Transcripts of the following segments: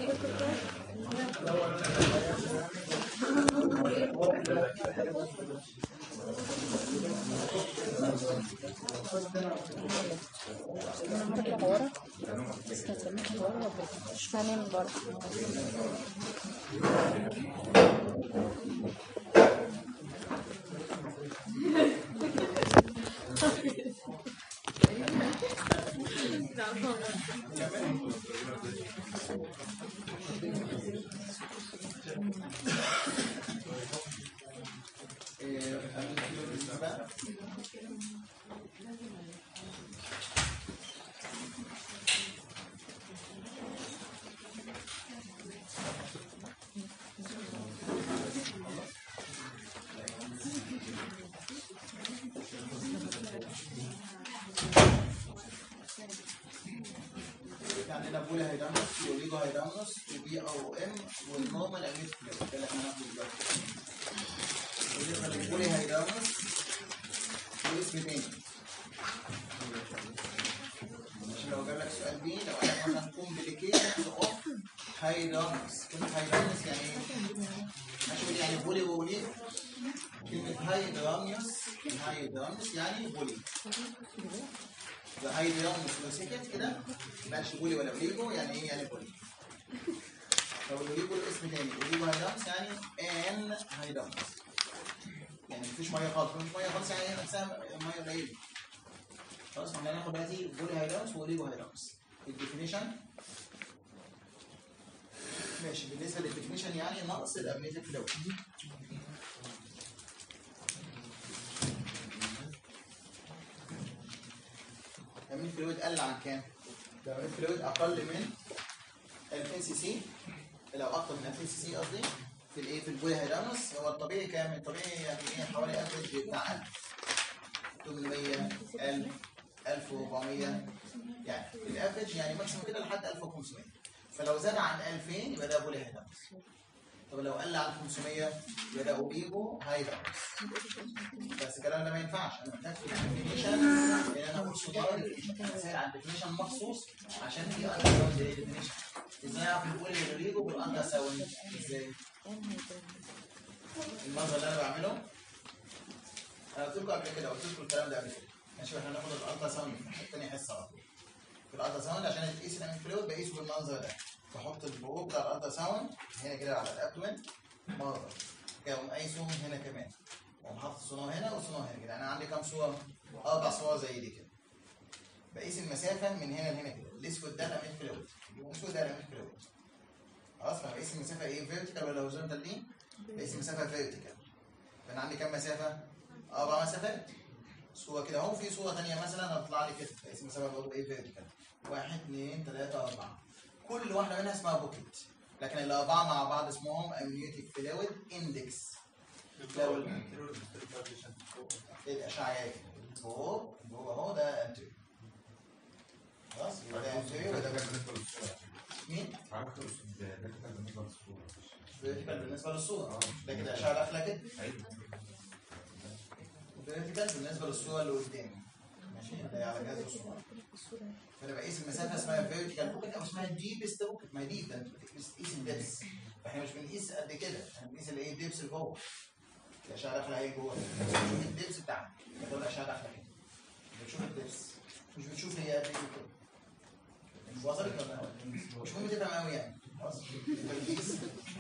هطلع ورا بس هتلمح ورا مش فاهمين من بره عندنا بولا هيدانوس وليجو هيدانوس وبي او ام والنورمال اميت فلو ده اللي احنا هناخده دلوقتي بالنسبه للبولي هيدانوس له اسم تاني عشان لو جاب لك سؤال بي لو قال لك مثلا كومبليكيشنز اوف هيدانوس كلمه هيدانوس يعني ايه؟ ماشي يقول يعني بولي وولي كلمه هيدانوس هيدانوس يعني بولي هاي اليوم لو سكت كده ما بولي ولا بوليجو يعني ايه يعني بولي لو البوليجو الاسم تاني بوليجو هايدامس يعني ان هايدامس يعني مفيش ميه خالص مفيش ميه خالص يعني هي نفسها ميه قليله خلاص احنا هناخد دلوقتي بولي هايدامس وبوليجو هايدامس الديفينيشن ماشي بالنسبه للديفينيشن يعني نقص الامنيتيك فلويد الامين فلويد قل عن كام؟ لو الامين فلويد اقل من 2000 سي سي لو اكتر من 2000 سي سي قصدي في الايه في البولي هيدانوس هو الطبيعي كام؟ الطبيعي يعني ايه حوالي افريج بتاع 1000 800 1000 1400 يعني الافريج يعني ماكسيموم كده لحد 1500 فلو زاد عن 2000 يبقى ده بولي هيدانوس طب لو قل عن 500 يبقى ده اوبيبو هيدانوس بس الكلام ده ما ينفعش انا محتاج في الديفينيشن ان انا اقول صدار الديفينيشن انا سائل عن الديفينيشن مخصوص عشان في اندر ساوند ديفينيشن ازاي اعرف الاول الريجو بالاندر ساوند ازاي المنظر اللي انا بعمله انا قلت لكم قبل كده قلت لكم الكلام ده قبل كده ماشي واحنا هناخد الالترا ساوند في تاني حصه على طول في الالترا ساوند عشان تقيس الامين فلويد بقيسه بالمنظر ده بحط البروب بتاع الالترا ساوند هنا كده على الابدومن مره كده اقوم قايسه هنا كمان واقوم حاطط الصناعه هنا والصناعه هنا كده انا عندي كام صوره؟ اربع صور زي دي كده بقيس المسافه من هنا لهنا كده الاسود ده الامين فلويد الاسود ده الامين فلويد خلاص فانا بقيس المسافه ايه فيرتيكال ولا هوريزونتال دي؟ بقيس المسافه فيرتيكال فانا عندي كام مسافه؟ اربع مسافات صوره كده اهو في صوره ثانيه مثلا هتطلع لي كده بقيس المسافه برضه ايه فيرتيكال واحد اثنين ثلاثه اربعه كل واحده منها اسمها بوكيت لكن الاربعه مع بعض اسمهم امنيوتيك فلويد اندكس لو ال- الاشعاعات فوق فوق اهو ده انتيريور خلاص يبقى ده انتيريور وده مين؟ فيرتيكال بالنسبه للصوره ده كده اشعه داخله كده فيرتيكال بالنسبه للصوره اللي قدامي ماشي ده على جهاز الصوره فانا بقيس المسافه اسمها فيرتيكال بوكيت او اسمها ديبست بوكيت ما هي ديب ده انت بتقيس الدبس فاحنا مش بنقيس قد كده احنا بنقيس الايه الدبس اللي جوه الاشعه داخله اهي جوه بتشوف الدبس بتاعها بتقول الاشعه داخله كده بتشوف الدبس مش بتشوف هي قد ايه كده وصلت ولا لا؟ مش مهم تفهم قوي يعني خلاص بتقيس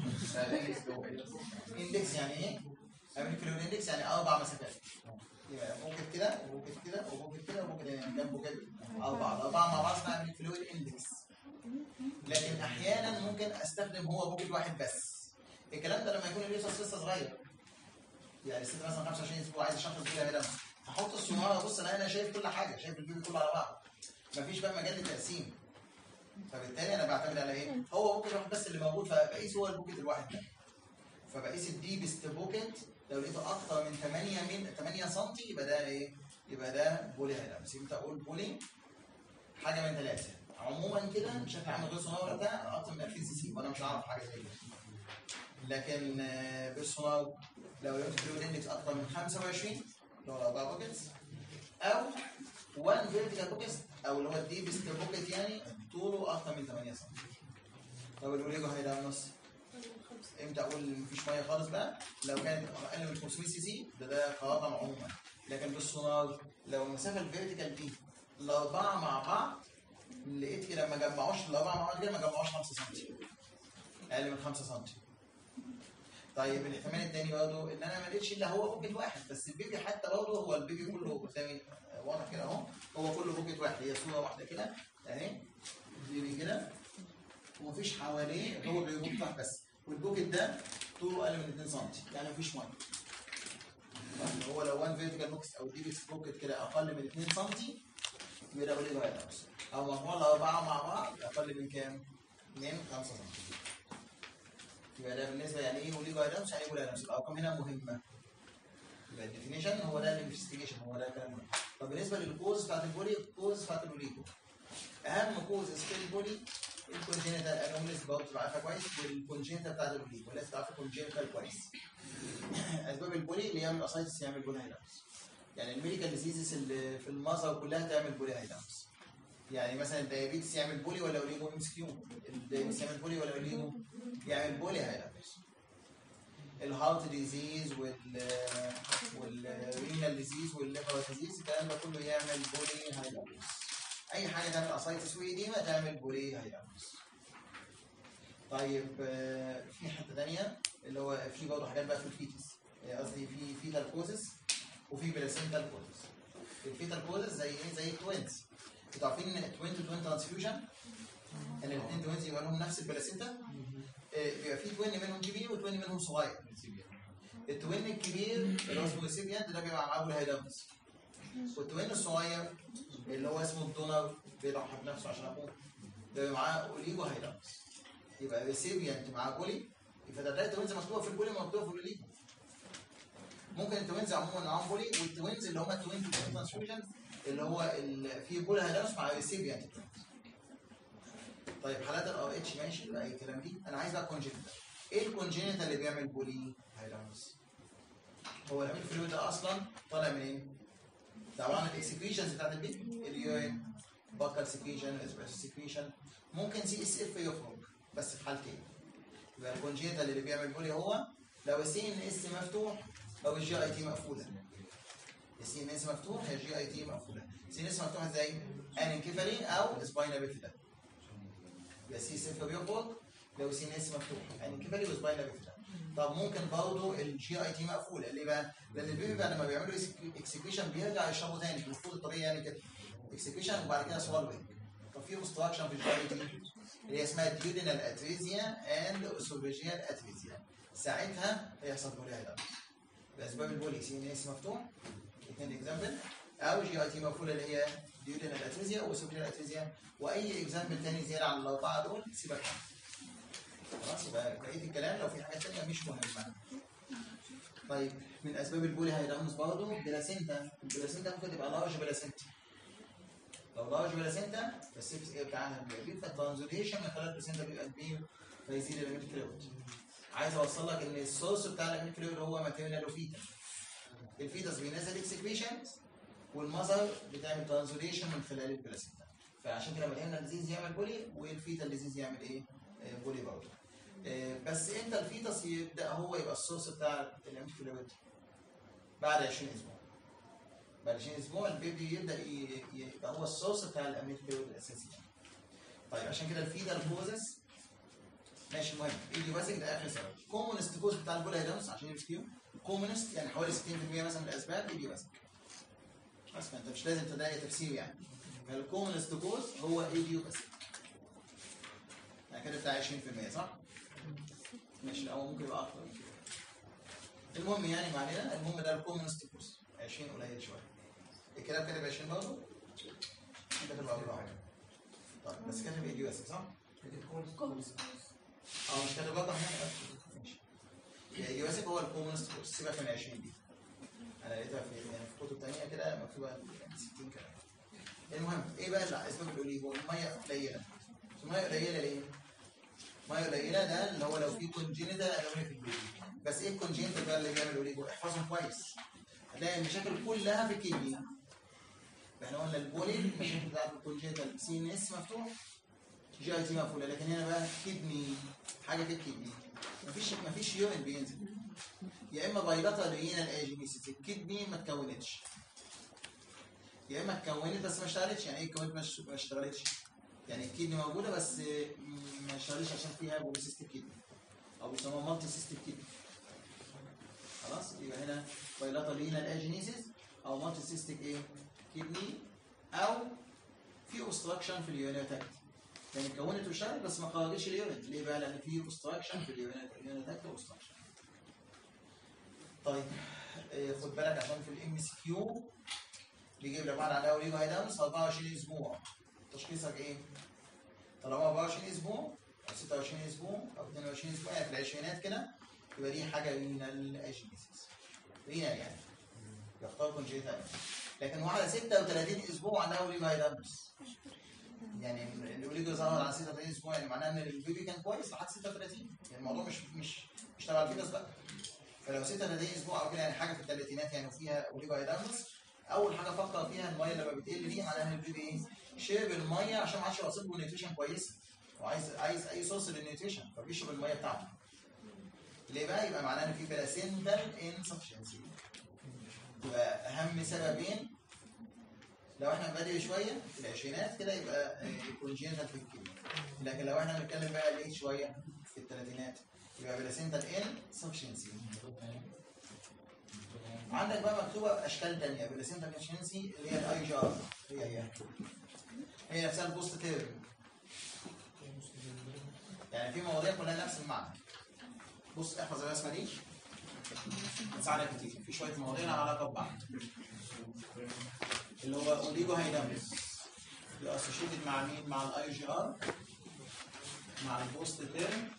اندكس يعني ايه؟ امريكا فلويد اندكس يعني اربع مسافات يبقى بوكت كده وبوكت كده وبوكت كده وبوكت يعني كام بوكت؟ اربعه الاربعه مع بعض اسمها امريكا فلويد اندكس لكن احيانا ممكن استخدم هو بوكت واحد بس الكلام ده لما يكون اليوسف لسه صغير يعني الست مثلا 25 اسبوع عايز يشخص بيها هنا هحط السونار ابص الاقي انا شايف كل حاجه شايف البيبي كله على بعض مفيش بقى مجال للتقسيم فبالتالي انا بعتمد على ايه؟ هو بوكت واحد بس اللي موجود فبقيس هو البوكت الواحد ده فبقيس الديبست بوكت لو لقيته اكتر من 8 من 8 سم يبقى ده ايه؟ يبقى ده بولي هنا بس امتى اقول بولي حاجه من ثلاثه عموما كده بشكل عام غير سونار ده اكتر من 2000 سي سي وانا مش هعرف حاجه زي كده لكن آه، بالسونار لو لقيت فلويد اندكس اكتر من 25 اللي هو الاربعه بوكيتس او 1 فيرتيكال بوكيت او اللي هو الديبست بوكيت يعني طوله اكتر من 8 سم طب الاوليجو هيدانوس امتى اقول مفيش ميه خالص بقى لو كانت اقل من 500 سي سي ده ده قواطع عموما لكن بالسونار لو المسافه الفيرتيكال دي الاربعه مع بعض لقيت كده ما جمعوش الاربعه مع بعض كده ما جمعوش 5 سم اقل من 5 سم طيب الاحتمال الثاني برضه ان انا ما لقيتش الا هو بوكيت واحد بس البيبي حتى برضه هو البيبي كله قدامي واضح كده اهو هو كله بوكيت واحد هي صوره واحده كده اهي البيبي كده ومفيش حواليه هو بيبوكيت واحد بس والبوكيت ده طوله اقل من 2 سم يعني مفيش ميه يعني هو لو 1 فيرتيكال بوكس او دي بوكيت كده اقل من 2 سم يبقى ده اوليجو هيدروس او مجموع الاربعه مع بعض اقل من كام؟ من 5 سم يبقى ده بالنسبه يعني ايه اوليجو هيدروس يعني ايه اوليجو هيدروس الارقام هنا مهمه يبقى الديفينيشن هو ده الانفستيجيشن هو ده الكلام مهم طب بالنسبه للكوز بتاعت البولي الكوز بتاعت الاوليجو اهم كوز في البولي الكونجينيتال انوميليز برضه تبقى عارفها كويس والكونجينيتال بتاعت الاوليجو لازم تعرف الكونجينيتال كويس اسباب البولي اللي يعمل اسايتس يعمل بولي هيدروس يعني الميديكال ديزيزز اللي في المظهر كلها تعمل بولي هيدروس يعني مثلا الدايابيتس يعمل بولي ولا اوليجو ام اس كيو الدايابيتس يعمل بولي ولا اوليجو يعمل بولي هيدروس الهارت ديزيز وال والرينال ديزيز والليفر ديزيز الكلام ده كله يعمل بولي هيدروس اي حاجه تعمل اسايتس وإديمة تعمل بولي هيدروس طيب آه، في حته ثانيه اللي هو في برضه حاجات بقى في الفيتس آه، قصدي في فيتال كوزس وفي بلاسينتال كوزس الفيتال كوزس زي ايه زي التوينز انتوا عارفين ان توين تو توين ترانسفيوجن ان الاثنين توينز يبقى لهم نفس البلاسينتا آه، بيبقى في توين منهم كبير وتوين منهم صغير التوين الكبير اللي هو اسمه ريسيبيانت ده بيبقى معاه الهيدامس والتوين الصغير اللي هو اسمه الدونر بيضحي بنفسه عشان اخوه ده بيبقى معاه اوليجو هيدامس يبقى ريسيبيانت معاه بولي فده تلاقي التوينز مكتوبه في البولي مكتوبه في الاوليجو ممكن التوينز عموما معاهم بولي والتوينز اللي هم التوين تو توين ترانسفيوجن اللي هو ال- في بولي هيدامس مع ريسيبيانت طيب حالات الار اتش ماشي بقى اي كلام دي انا عايز بقى كونجينيتال ايه الكونجينيتال اللي بيعمل بولي هيدامس هو الامين فلويد ده اصلا طالع منين؟ ده عباره عن الاكسكريشنز بتاعت البيت اليورين بكر سكريشن اسبريس سكريشن ممكن سي اس اف يخرج بس في حالتين يبقى الكونجينيتال اللي بيعمل بولي هو لو السي ان اس مفتوح او الجي اي تي مقفوله السي ان اس مفتوح هي الجي اي تي مقفوله السي ان اس مفتوح ازاي؟ انكفالي او سباينا بيفيدا يبقى سي اس اف بيخرج لو سي ان اس مفتوح انكفالي وسباينا بيفيدا طب ممكن برضه الجي اي تي مقفوله ليه بقى؟ لان البيبي بعد ما بيعملوا اكسكريشن بيرجع يشربوا تاني المفروض الطبيعي يعني كده اكسكريشن وبعد كده سوالوينج طب في اوبستراكشن في الجي اي تي اللي هي اسمها ديودينال اتريزيا اند اسوفيجيال اتريزيا ساعتها هيحصل بولي هيدروس باسباب البولي سي ان اس مفتوح اثنين اكزامبل او جي اي تي مقفوله اللي هي ديودينال اتريزيا واسوفيجيال اتريزيا واي اكزامبل تاني زياده عن الاربعه دول سيبك منهم. خلاص يبقى بقيه الكلام لو في حاجات تانيه مش مهمه طيب من اسباب البولي هيدرمس برضه بلاسينتا البلاسينتا ممكن تبقى لارج بلاسينتا لو لارج بلاسينتا فالسيفس ايه بتاعها بيبقى كبير فالترانزوليشن من خلال البلاسينتا بيبقى كبير فيزيد الامين فلويد عايز اوصل لك ان السورس بتاع الامين فلويد هو ماتيريال وفيتا الفيتس بينزل اكسكريشن والمذر بتعمل ترانزوليشن من خلال البلاسينتا فعشان كده ملينا اللذيذ يعمل بولي والفيتا اللذيذ يعمل ايه؟ آه، بولي برضه آه، بس امتى الفيتس يبدا هو يبقى السورس بتاع الامين فلويد؟ بعد 20 اسبوع بعد 20 اسبوع البيبي يبدا ي- يبقى هو السورس بتاع الامين فلويد الاساسي طيب عشان كده الفيتال كوزس ماشي المهم ايديوباثيك ده اخر سبب كومونست كوز بتاع البولا هيدانس عشان يمسكيو كومونست يعني حوالي 60% مثلا من الاسباب ايديوباثيك بس انت مش لازم تلاقي تفسير يعني فالكومونست كوز هو ايديوباثيك يعني كده بتاع 20% صح؟ ماشي او ممكن يبقى اكتر من كده المهم يعني ما علينا المهم ده الكومونست كوز 20 قليل شويه الكلام كده ب 20 برضه انت تبقى اربعه طيب بس كاتب ايديوباثيك صح؟ اه مش كاتب رقم هنا ماشي ايديوباثيك هو الكومونست كوز سيبك من 20 دي انا لقيتها في يعني في كتب تانية كده مكتوبه يعني 60 كلام المهم ايه بقى الاسباب الاوليجو الميه قليله الميه قليله ليه؟ ميه قليله ده اللي هو لو في كونجينيتال انومي في البيبي بس ايه الكونجينيتال بقى اللي بيعمل اوليجو احفظهم كويس هتلاقي المشاكل كلها في الكدني احنا قلنا البولي المشاكل بتاعت الكونجينيتال سي ان اس مفتوح جي اي تي مقفوله لكن هنا بقى كدني حاجه في الكدني مفيش مفيش يورين بينزل يا اما بايلاترال رينال اجينيسيس الكدني ما اتكونتش يا اما اتكونت بس ما اشتغلتش يعني ايه اتكونت ما ش- ما اشتغلتش يعني الكدني موجوده بس ما اشتغلتش عشان فيها بوليسيستيك كدني او بيسموها مالتي سيستيك كدني خلاص يبقى هنا بايلاترال رينال اجينيسيس او مالتي سيستيك ايه كدني او في اوبستراكشن في اليونيتاكت يعني اتكونت واشتغلت بس ما خرجتش اليونت ليه بقى؟ لان في اوبستراكشن في اليونيتاكت اوبستراكشن طيب آه، خد بالك عشان في الام اس كيو بيجيب لك واحد عندها اوريجو هيدامس 24 اسبوع تشخيصك ايه؟ طالما 24 اسبوع او 26 اسبوع او 22 اسبوع يعني في العشرينات كده يبقى دي حاجه رينال اجينيسيس رينال يعني يختار كونجيتال لكن واحده 36 اسبوع عندها اوريجو هيدامس يعني الاوريجو ظهر على 36 اسبوع يعني معناه ان البيبي كان كويس لحد 36 يعني الموضوع مش مش مش تبع الفيروس بقى فلو 36 اسبوع او كده يعني حاجه في الثلاثينات يعني وفيها اوريجو هيدامس اول حاجه فكر فيها الميه لما بتقل دي معناها ان البيبي ايه؟ شرب الميه عشان ما عادش واصل له نيوتريشن كويسه وعايز عايز اي سورس للنيوتريشن فبيشرب الميه بتاعته ليه بقى؟ يبقى معناه ان في بلاسنتال انسفشنسي يبقى اهم سببين لو احنا بدري شويه في العشرينات كده يبقى كونجينيتال في الكيمياء لكن لو احنا بنتكلم بقى ليه شويه في الثلاثينات يبقى بلاسنتال انسفشنسي عندك بقى مكتوبه باشكال ثانيه بلاسنتال انسفشنسي اللي هي الاي جي ار هي هي هي نفسها البوست تيرم يعني في مواضيع كلها نفس المعنى بص احفظ الرسمه دي هتساعدك كتير في شويه مواضيع لها علاقه ببعض اللي هو اوليجو هيدامس اسوشيتد مع مين؟ مع الاي جي ار مع البوست تيرم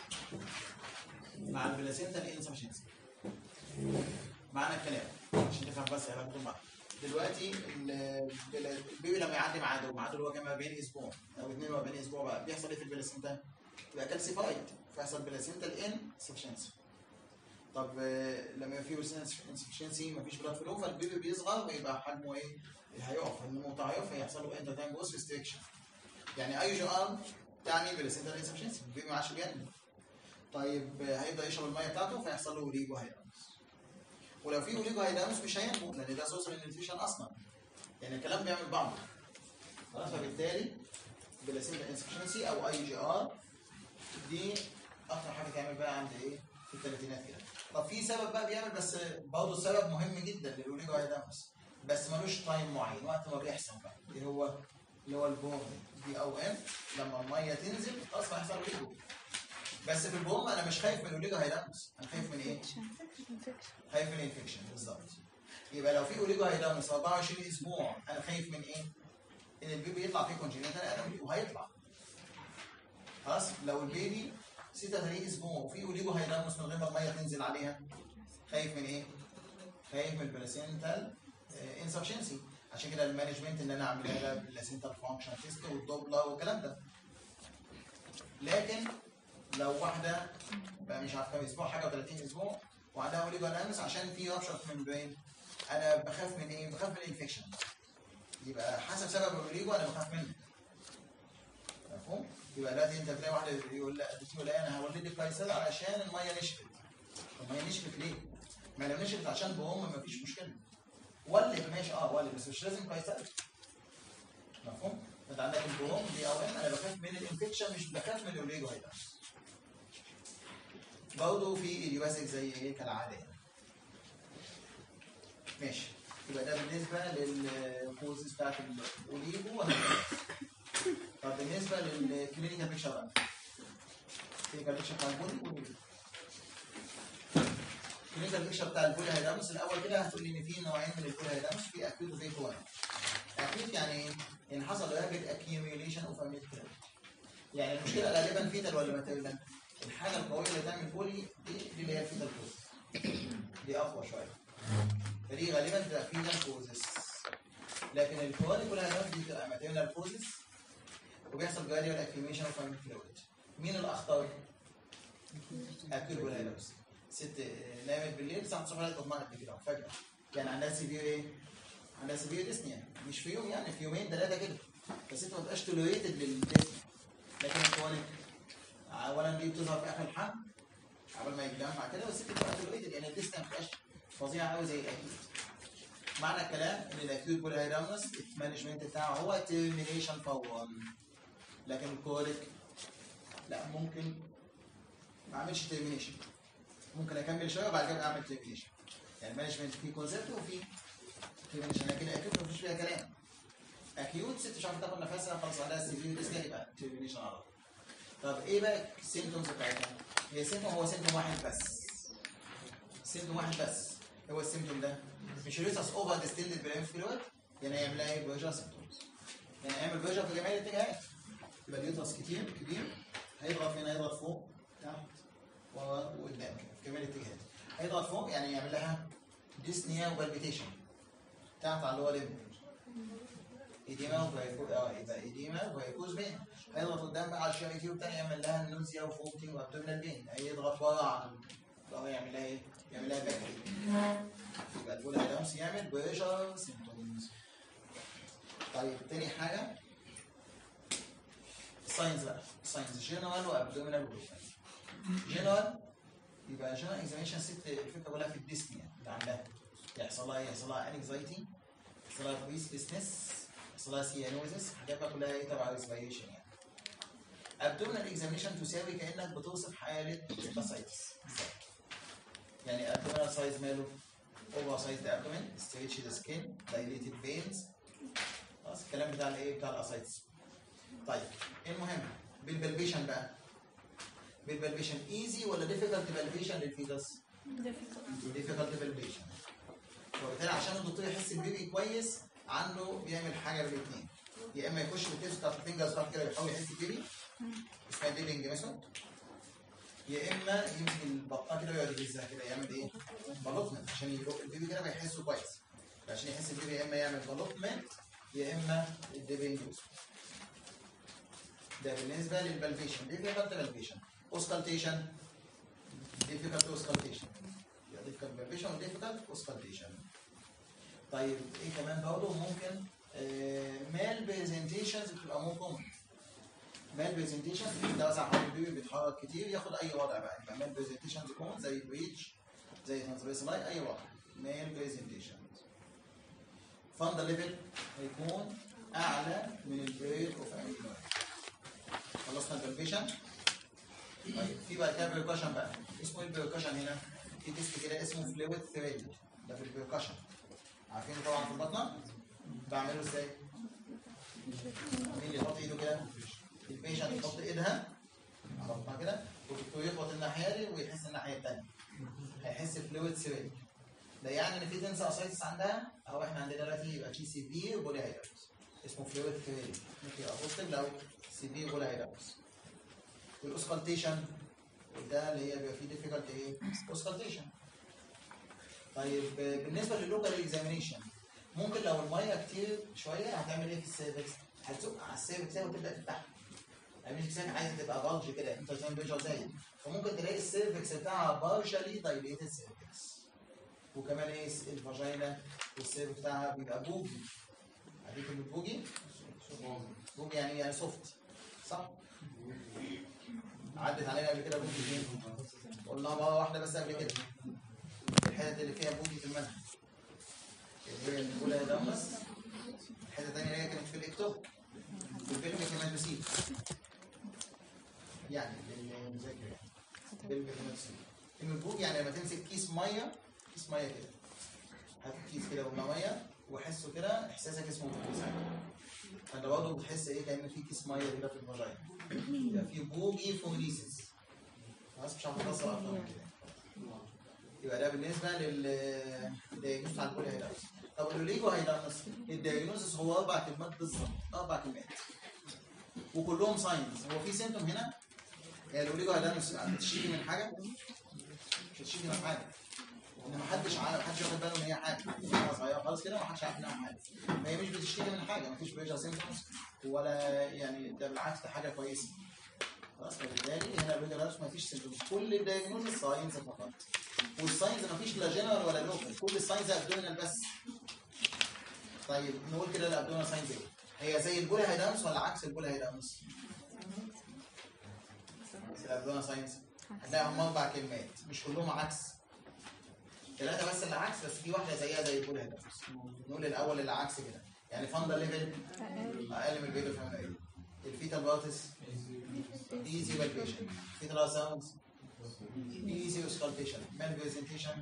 مع البلاسينتا انسفشنسي معنى الكلام عشان تفهم بس علاقتهم ببعض دلوقتي ال- البيبي لما يعدي ميعاده ميعاده اللي هو كام 40 اسبوع او 42 اسبوع بقى بيحصل ايه في البلاسينتا؟ يبقى كالسيفايد فيحصل بلاسينتا انسفشنسي طب آه، لما يبقى في انسفشنسي مفيش بلاد فلو فالبيبي بيصغر ويبقى حجمه ايه؟ هيقف النمو بتاعه هيقف هيحصل له انترتانجوس ريستريكشن يعني اي جي ار تعني بلاسينتا انسفشنسي البيبي ما عادش بينمو طيب آه، هيبدا يشرب الميه بتاعته فيحصل له اوريجو هيدامس ولو في اوريجو هيدامس مش هينمو لان ده سورس للنيوتريشن اصلا يعني الكلام بيعمل بعضه خلاص فبالتالي بلاسينتا انسفشنسي او اي جي ار دي اكتر حاجه تعمل بقى عند ايه في الثلاثينات كده طب في سبب بقى بيعمل بس برضه السبب مهم جدا للاوريجو هيدامس بس ملوش تايم معين وقت ما بيحصل بقى اللي هو اللي هو البوم دي او ام لما الميه تنزل اصلا هيحصل اوريجو بس في البوم انا مش خايف من الاوريجو هيدامس انا خايف من ايه؟ خايف من الانفكشن بالظبط يبقى لو في اوريجو هيدامس 24 اسبوع انا خايف من ايه؟ ان البيبي يطلع فيه كونجينيتال انومي وهيطلع خلاص لو البيبي 36 اسبوع وفي اوريجو هيدامس من غير ما الميه تنزل عليها خايف من ايه؟ خايف من البلاسينتال انسفشنسي عشان كده المانجمنت ان انا اعملها لها بالبلاسينتال فانكشن تيست والدوبلا والكلام ده لكن لو واحده بقى مش عارف كام اسبوع حاجه و30 اسبوع وعندها اوريجو هيدامس عشان في ربشه في الممبرين انا بخاف من ايه؟ بخاف من الانفكشن يبقى حسب سبب الاوريجو انا بخاف منه مفهوم؟ يبقى دلوقتي انت بتلاقي واحده يقول لا تقول لا انا هولدك كويسه علشان الميه نشفت طب ما هي نشفت ليه؟ ما لو نشفت عشان بأم مفيش مشكله ولد ماشي اه ولد بس مش لازم كويسه مفهوم؟ انت عندك البروم دي او ام انا بخاف من الانفكشن مش بخاف من الاوريجو هيدا برضه في ايديوباثيك زي ايه كالعاده يعني. ماشي يبقى ده بالنسبه للكوزز بتاعت الاوليجو طب بالنسبه للكلينيكال بيكشر بقى الكلينيكال بيكشر بتاع البولي والبولي الكلينيكال بيكشر بتاع البولي هيدامس الاول كده هتقول لي ان في نوعين من البولي هيدامس في اكيوت وفي كرونيك اكيوت يعني ايه؟ ان حصل رابid accumulation اوف اميت يعني المشكله غالبا فيتال ولا ماتيريال الحاجه القويه اللي تعمل بولي دي دي اللي هي الفيتال كوز دي اقوى شويه فدي غالبا بتبقى فيتال كوزس لكن الكرونيك ولا هيدامس دي بتبقى ماتيريال كوزس وبيحصل جراديوال اكيوميشن اوف اميت فلويد مين الاخطر؟ اكيوت ولا هيدامس ست نامت بالليل الساعه 9 بدات تطمئن قد كده فجاه كان عندها سيفير ايه؟ عندها سيفير ديسنيا مش في يوم يعني في يومين ثلاثه كده بس انت ما تبقاش توليريتد للديسنيا لكن الكرونيك اولا دي بتظهر في اخر الحمل قبل ما يتجمع كده والست بتبقى فلويدد يعني الديسك ما بتبقاش فظيعه قوي زي الاكيوت معنى الكلام ان الاكيوت بوليهيدامنس المانجمنت بتاعه هو تيرمينيشن فورا لكن الكوليك لا ممكن ما اعملش تيرمينيشن ممكن اكمل شويه وبعد كده اعمل تيرمينيشن يعني المانجمنت فيه كونسيبت وفيه تيرمينيشن لكن الاكيوت مفيش فيها كلام اكيوت ست مش عارفه تاخد نفسها خلاص عليها سيفير ديسك يبقى تيرمينيشن على طول طب ايه بقى السيمتومز بتاعتها؟ هي سيمتوم هو سيمتوم واحد بس سيمتوم واحد بس هو السيمتوم ده مش ريسس اوفر ديستندد بريم فلويد يعني هيعمل لها ايه فيرجن سيمتومز يعني هيعمل فيرجن في جميع الاتجاهات يبقى اليوترس كتير كبير هيضغط هنا هيضغط فوق تحت ورا وقدام كده في جميع الاتجاهات هيضغط فوق يعني يعمل لها ديسنيا وبالبيتيشن تحت على اللور ليمب ايديما وفايكوز اه يبقى ايديما وفايكوز بين هيضغط قدام بقى على الشارع تيوب تاني يعمل لها نوزيا وفومتنج وابدومينال بين هيضغط ورا على هو يعمل لها ايه؟ يعمل لها باك يبقى البول هيدامس يعمل بريشر سيمتومز طيب تاني حاجه الساينز بقى الساينز جنرال وابدومينال وبروفايل جنرال يبقى جنرال اكزاميشن ست الفكره كلها في الديسنيا اللي عندها يحصل لها يحصل لها انكزايتي يحصل لها بريسلسنس يحصل لها سيانوزس حاجات بقى كلها ايه تبع ريسبيريشن يعني ابدومينال اكزاميشن تساوي كانك بتوصف حاله هيباسايتس يعني abdominal size ماله oversized abdomen stretched skin dilated veins خلاص الكلام بتاع الايه بتاع الاسايتس طيب المهم بالبلبيشن بقى بالبلبيشن ايزي ولا difficult بالبيشن للفيتس؟ difficult بالبيشن وبالتالي عشان الدكتور يحس البيبي كويس عنده بيعمل حاجه من الاثنين يا اما يخش بالتيست بتاعت الفينجرز بتاعته كده يحاول يحس البيبي اسمها ديبنج ميثود يا اما يمسك البطه كده ويقعد يهزها كده يعمل ايه؟ بلوتمنت عشان يبقى البيبي كده بيحسه كويس عشان يحس البيبي يا اما يعمل بلوتمنت يا اما الديبنج ده بالنسبه للبلفيشن ديفيكالت بلفيشن اوسكالتيشن ديفيكالت اوسكالتيشن ديفيكالت بلفيشن وديفيكالت اوسكالتيشن طيب ايه كمان برضه ممكن مال برزنتيشنز بتبقى مور كومن مال برزنتيشن ده مثلا حد البيبي بيتحرك كتير ياخد اي وضع بقى يبقى مال برزنتيشن كومن زي بريتش زي ترانسفيرسال اي وضع مال برزنتيشن فاندا ليفل هيكون اعلى من البريد اوف اميلويد خلصنا البلفيشن طيب في بقى كده بيركشن بقى اسمه ايه البيركشن هنا؟ في تيست كده اسمه فلويد ثريد ده في البيركشن عارفينه طبعا في البطنه بعمله ازاي؟ مين اللي يحط ايده كده؟ البيشنت يحط ايدها على بطنها كده والدكتور يخبط الناحيه دي ويحس الناحيه الثانيه هيحس فلويد ثريد ده يعني ان في تنسى اسايتس عندها او احنا عندنا دلوقتي يبقى في سيفير بولي هيدرس اسمه فلويد ثريد ممكن يبقى بوستيف لو سيفير بولي هيدرس والاوسكالتيشن ده اللي هي بيبقى فيه ديفيكالت ايه؟ اوسكالتيشن طيب بالنسبه لللوكال اكزامينيشن ممكن لو الميه كتير شويه هتعمل ايه في السيرفكس؟ هتزق على السيرفكس وتبدا تفتحها يعني مش سامع عايزه تبقى بلج كده انت زي بيجر زي فممكن تلاقي السيرفكس بتاعها بارشالي دايليتد سيرفكس وكمان ايه الفاجينا والسيرفكس بتاعها بيبقى بوجي عارفين كلمه بوجي؟ بوجي يعني يعني سوفت صح؟ عدت علينا قبل كده بوجي فين؟ قلنا مره واحده بس قبل كده الحتت اللي فيها بوجي في المنهج اللي هي الاولى دمس الحته الثانيه اللي هي كانت في الاكتوب في الفيلم كمان بسيط يعني للمذاكر يعني فيلم كمان بسيط البوج يعني لما تمسك كيس ميه كيس ميه كده هات كيس كده ومع ميه واحسه كده احساسك اسمه بوج فانت برضه بتحس ايه كان في كيس ميه كده في الفاجينا يبقى في بوجي فوريسيس خلاص مش هعرف اوصل اكتر من كده يبقى ده بالنسبه لل للدياجنوز بتاع البولي هيدرس طب اللوليجو هيدرس الدياجنوز هو اربع كلمات بالظبط اربع كلمات وكلهم ساينز هو في سيمتوم هنا يعني اللوليجو هيدرس بتشتكي من حاجه مش بتشتكي من حاجه ان محدش عارف محدش واخد باله ان هي حاجه هي صغيره خالص كده محدش عارف انها حاجه فهي مش بتشتكي من حاجه مفيش بريشر سيمتومز ولا يعني ده بالعكس ده حاجه كويسه خلاص فبالتالي هنا الريجولارس مفيش سيمتومز كل الدايجنوز ساينز فقط والساينز مفيش لا جنرال ولا لوكال كل الساينز ابدومينال بس طيب نقول كده الابدومينال ساينز ايه هي زي البولا هيدامس ولا عكس البولا هيدامس في الابدونا ساينس هتلاقي هم اربع كلمات مش كلهم عكس ثلاثه بس اللي عكس بس في واحده زيها زي كل هنا نقول الاول اللي عكس كده يعني فاندا ليفل اقل من البيتا فيمينيل الفيتال باتس ايزي بالبيشن فيتال ساوندز ايزي اوسكالتيشن مان برزنتيشن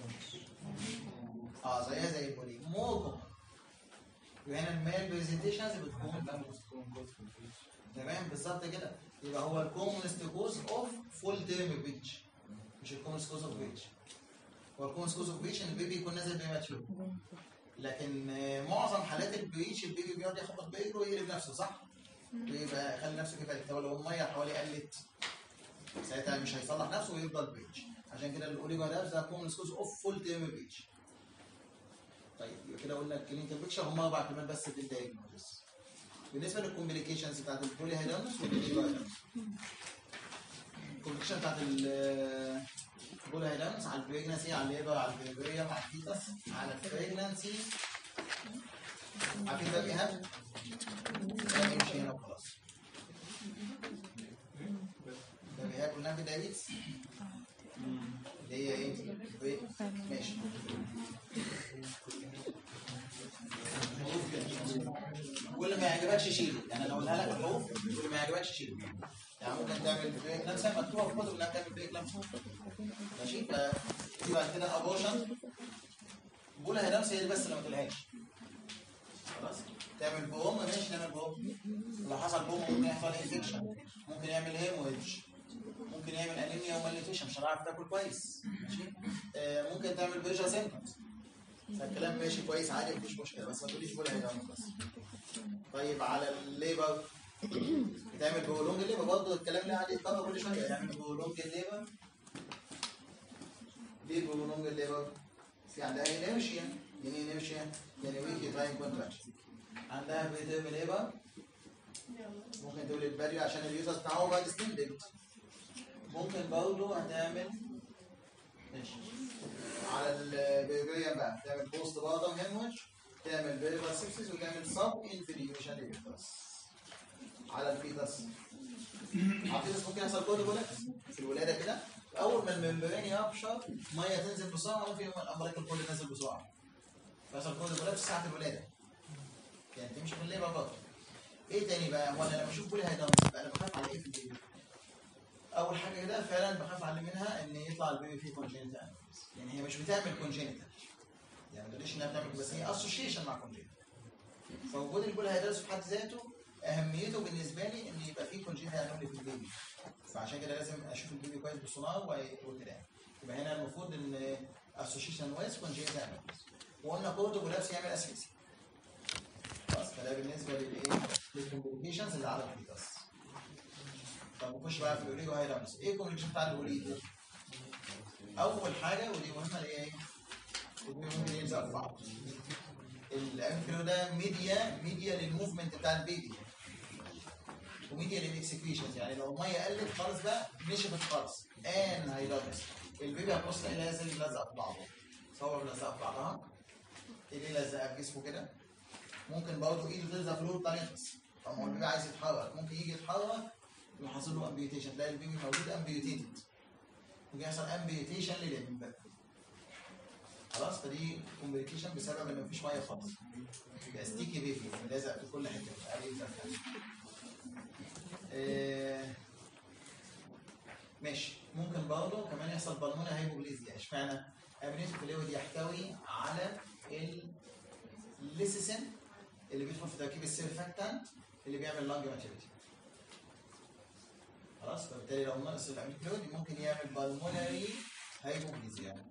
اه زيها زي البولي مور كومن وهنا المال برزنتيشنز بتكون تمام بالظبط كده يبقى هو الكومونست كوز اوف فول تيرم بيتش مش الكومونست كوز اوف بيتش هو الكومونست كوز اوف بيتش ان البيبي يكون نازل بريماتشور لكن آه، معظم حالات البريتش البيبي بيقعد يخبط بايده ويقلب نفسه صح؟ ويبقى يخلي نفسه كفايه طب لو الميه حوالي قلت ساعتها مش هيصلح نفسه ويفضل بريتش عشان كده الاوليجو ده ده كومونست كوز اوف فول تيرم بيتش طيب يبقى كده قلنا الكلينيكال بيكشر هم اربع كلمات بس في الدايجنوستس بالنسبه للكومبليكيشنز بتاعت البولي هيدانوس والبولي هيدانوس الكومبليكيشن بتاعت البولي هيدانوس على البريجنسي على الليبر على البيبريم على الفيتس على البريجنسي عارفين ده بيهاب؟ ده بيمشي هنا وخلاص ده بيهاب قلنا في دايبيتس اللي هي ايه؟ بري- ماشي كل ما يعجبكش شيله يعني انا اقولها لك الحروف كل ما يعجبكش شيله يعني ممكن تعمل بريك نفسها مكتوبه في كتب انها تعمل بريك نفسها ماشي فدي بعد كده ابوشن بقولها هي نفسها هي دي بس اللي ما تقولهاش خلاص تعمل بوم ماشي تعمل بوم لو حصل بوم ممكن يحصل انفكشن ممكن يعمل هيموريدج ممكن يعمل انيميا ومالنيوتريشن مش هنعرف تاكل كويس ماشي آه ممكن تعمل فيجا سيمبتومز فالكلام ماشي كويس عادي مفيش مشكله بس ما تقوليش بقولها هنا بس طيب على الليبر بتعمل بولونج الليبر برضه الكلام اللي قاعد يتكرر كل شويه يعمل بولونج الليبر ليه بولونج الليبر؟ في عندها انيرشيا يعني ايه انيرشيا؟ يعني ويكي تايم كونتراكشن عندها بيتم ليبر ممكن تقول البري عشان اليوزر بتاعه بقى ديستندد ممكن برضه هتعمل ماشي على البيبريا بقى تعمل بوست بارتم هيموج تعمل بيرفا سيبسيس وتعمل سب انفليوشن للفيتس على الفيتس على الفيتس ممكن يحصل كود بولاكس في الولاده كده اول ما الممبرين يبشر ميه تنزل بسرعه ممكن يوم الامبريكا الكل ينزل بسرعه فيحصل كود بولاكس ساعه الولاده يعني تمشي في الليبر برضه ايه تاني بقى هو انا لما اشوف بولي هيدانس بقى انا بخاف على ايه في البيبي اول حاجه كده فعلا بخاف على منها ان يطلع البيبي فيه كونجينيتال يعني هي مش بتعمل كونجينيتال يعني ما تقوليش انها بتعمل بس هي اسوشيشن مع كونجينيتال فوجود البول هيدرس في حد ذاته اهميته بالنسبه لي ان يبقى فيه كونجينيتال انوملي في البيبي فعشان كده لازم اشوف البيبي كويس بالسونار و- وكده يعني. يبقى هنا المفروض ان اسوشيشن ويز كونجينيتال انوملي وقلنا كورتو بولابس يعمل اسفيسي خلاص فده بالنسبه للايه للكومبليكيشنز اللي على الفيتاس طب نخش بقى في الاوليجو هيدرس ايه الكومبليكيشن بتاع الاوليجو اول حاجه ودي مهمه اللي هي ايه البيبي ممكن يلزق في بعض الانفلو ده ميديا ميديا للموفمنت بتاع البيبي وميديا للاكسكريشنز يعني لو الميه قلت خالص بقى نشفت خالص ان هيدرس البيبي هتبص تلاقي لازم يلزق في بعضه صور ملزقه في بعضها ايديه لزقه في جسمه كده ممكن برضه ايده تلزق في الروب بتاع النفس طب ما هو البيبي عايز يتحرك ممكن يجي يتحرك يروح حاصل له امبيوتيشن تلاقي البيبي موجود امبيوتيتد ممكن يحصل امبيوتيشن للليمب خلاص فدي كومبليكيشن بسبب ان مفيش ميه خالص يبقى ستيكي بيبي يعني لازق في كل حته مش عارف يدخل آه، ماشي ممكن برضه كمان يحصل بالمونة هايبوبليزيا اشمعنى؟ امينيت فلويد يحتوي على الليسيسين اللي بيدخل في تركيب السيرفاكتانت اللي بيعمل لانج ماتيريتي خلاص فبالتالي لو نقص الامينيت فلويد ممكن يعمل بالمونري هايبوبليزيا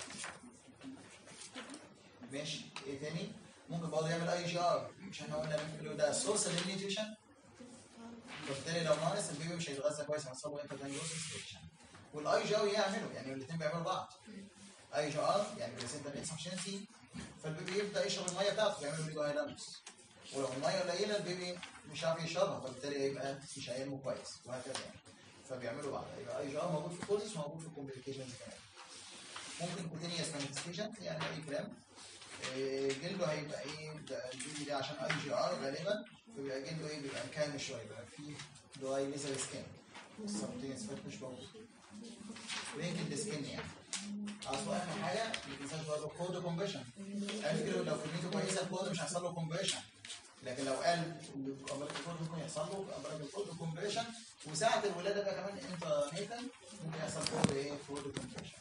ماشي ايه تاني؟ ممكن برضه يعمل اي جي ار مش احنا قلنا الامينيت فلويد ده سورس للنيوتريشن وبالتالي لو ناقص البيبي مش هيتغذى كويس هيحصل له انترفيروسس والاي جي ار يعملوا يعني الاثنين بيعملوا بعض اي جي ار يعني بلاسنتا انسفشنسي فالبيبي يبدا يشرب الميه بتاعته فيعمل له هايلانس ولو الميه قليله البيبي مش عارف يشربها فبالتالي هيبقى مش هينمو كويس وهكذا يعني فبيعملوا بعض يبقى اي جي ار موجود في الكوزس وموجود في الكومبليكيشنز كمان ممكن كوتينيوس مانيفستيشن يعني اي كلام إيه، جلده هيبقى ايه ده البيبي ده عشان اي جي ار غالبا فبيبقى جلده ايه بيبقى كامل شويه بيبقى فيه دراي ليزر سكين السبتينس فات مش موجود ويمكن ديسكين يعني اصل اهم حاجه ما تنساش برضه كود كومبريشن عارف كده لو كميته كويسه الكود مش هيحصل له كومبريشن لكن لو قال امراض الكود ممكن يحصل له امراض الكود كومبريشن وساعه الولاده بقى كمان انت نيتن ممكن يحصل كود ايه كود كومبريشن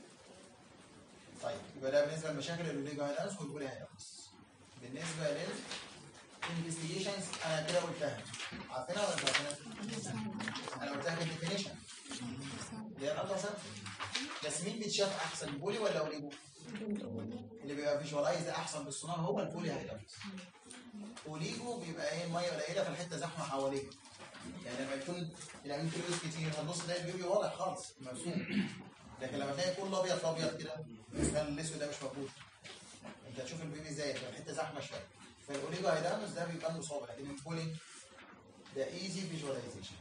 طيب يبقى ده بالنسبه للمشاكل اللي ليجا هيدانس والبولي هيدانس بالنسبه لل انفستيجيشنز انا كده قلتها عارفينها ولا مش عارفينها؟ انا قلتها في الديفينيشن اللي هي الالترا ساوند بس مين بيتشاف احسن البولي ولا اوليجو؟ اللي بيبقى فيجوالايز احسن بالسونار هو البولي هيدانس اوليجو بيبقى ايه الميه قليله فالحته زحمه حواليه يعني لما يكون العين فلوس كتير هتبص تلاقي البيبي واضح خالص مرسوم لكن لما تلاقي كله ابيض في ابيض كده يبقى الاسود ده مش موجود انت هتشوف البيبي ازاي تبقى الحته زحمه شويه فالاوليجو هيدانوس ده بيبقى مصاب لكن البولي ده ايزي فيجواليزيشن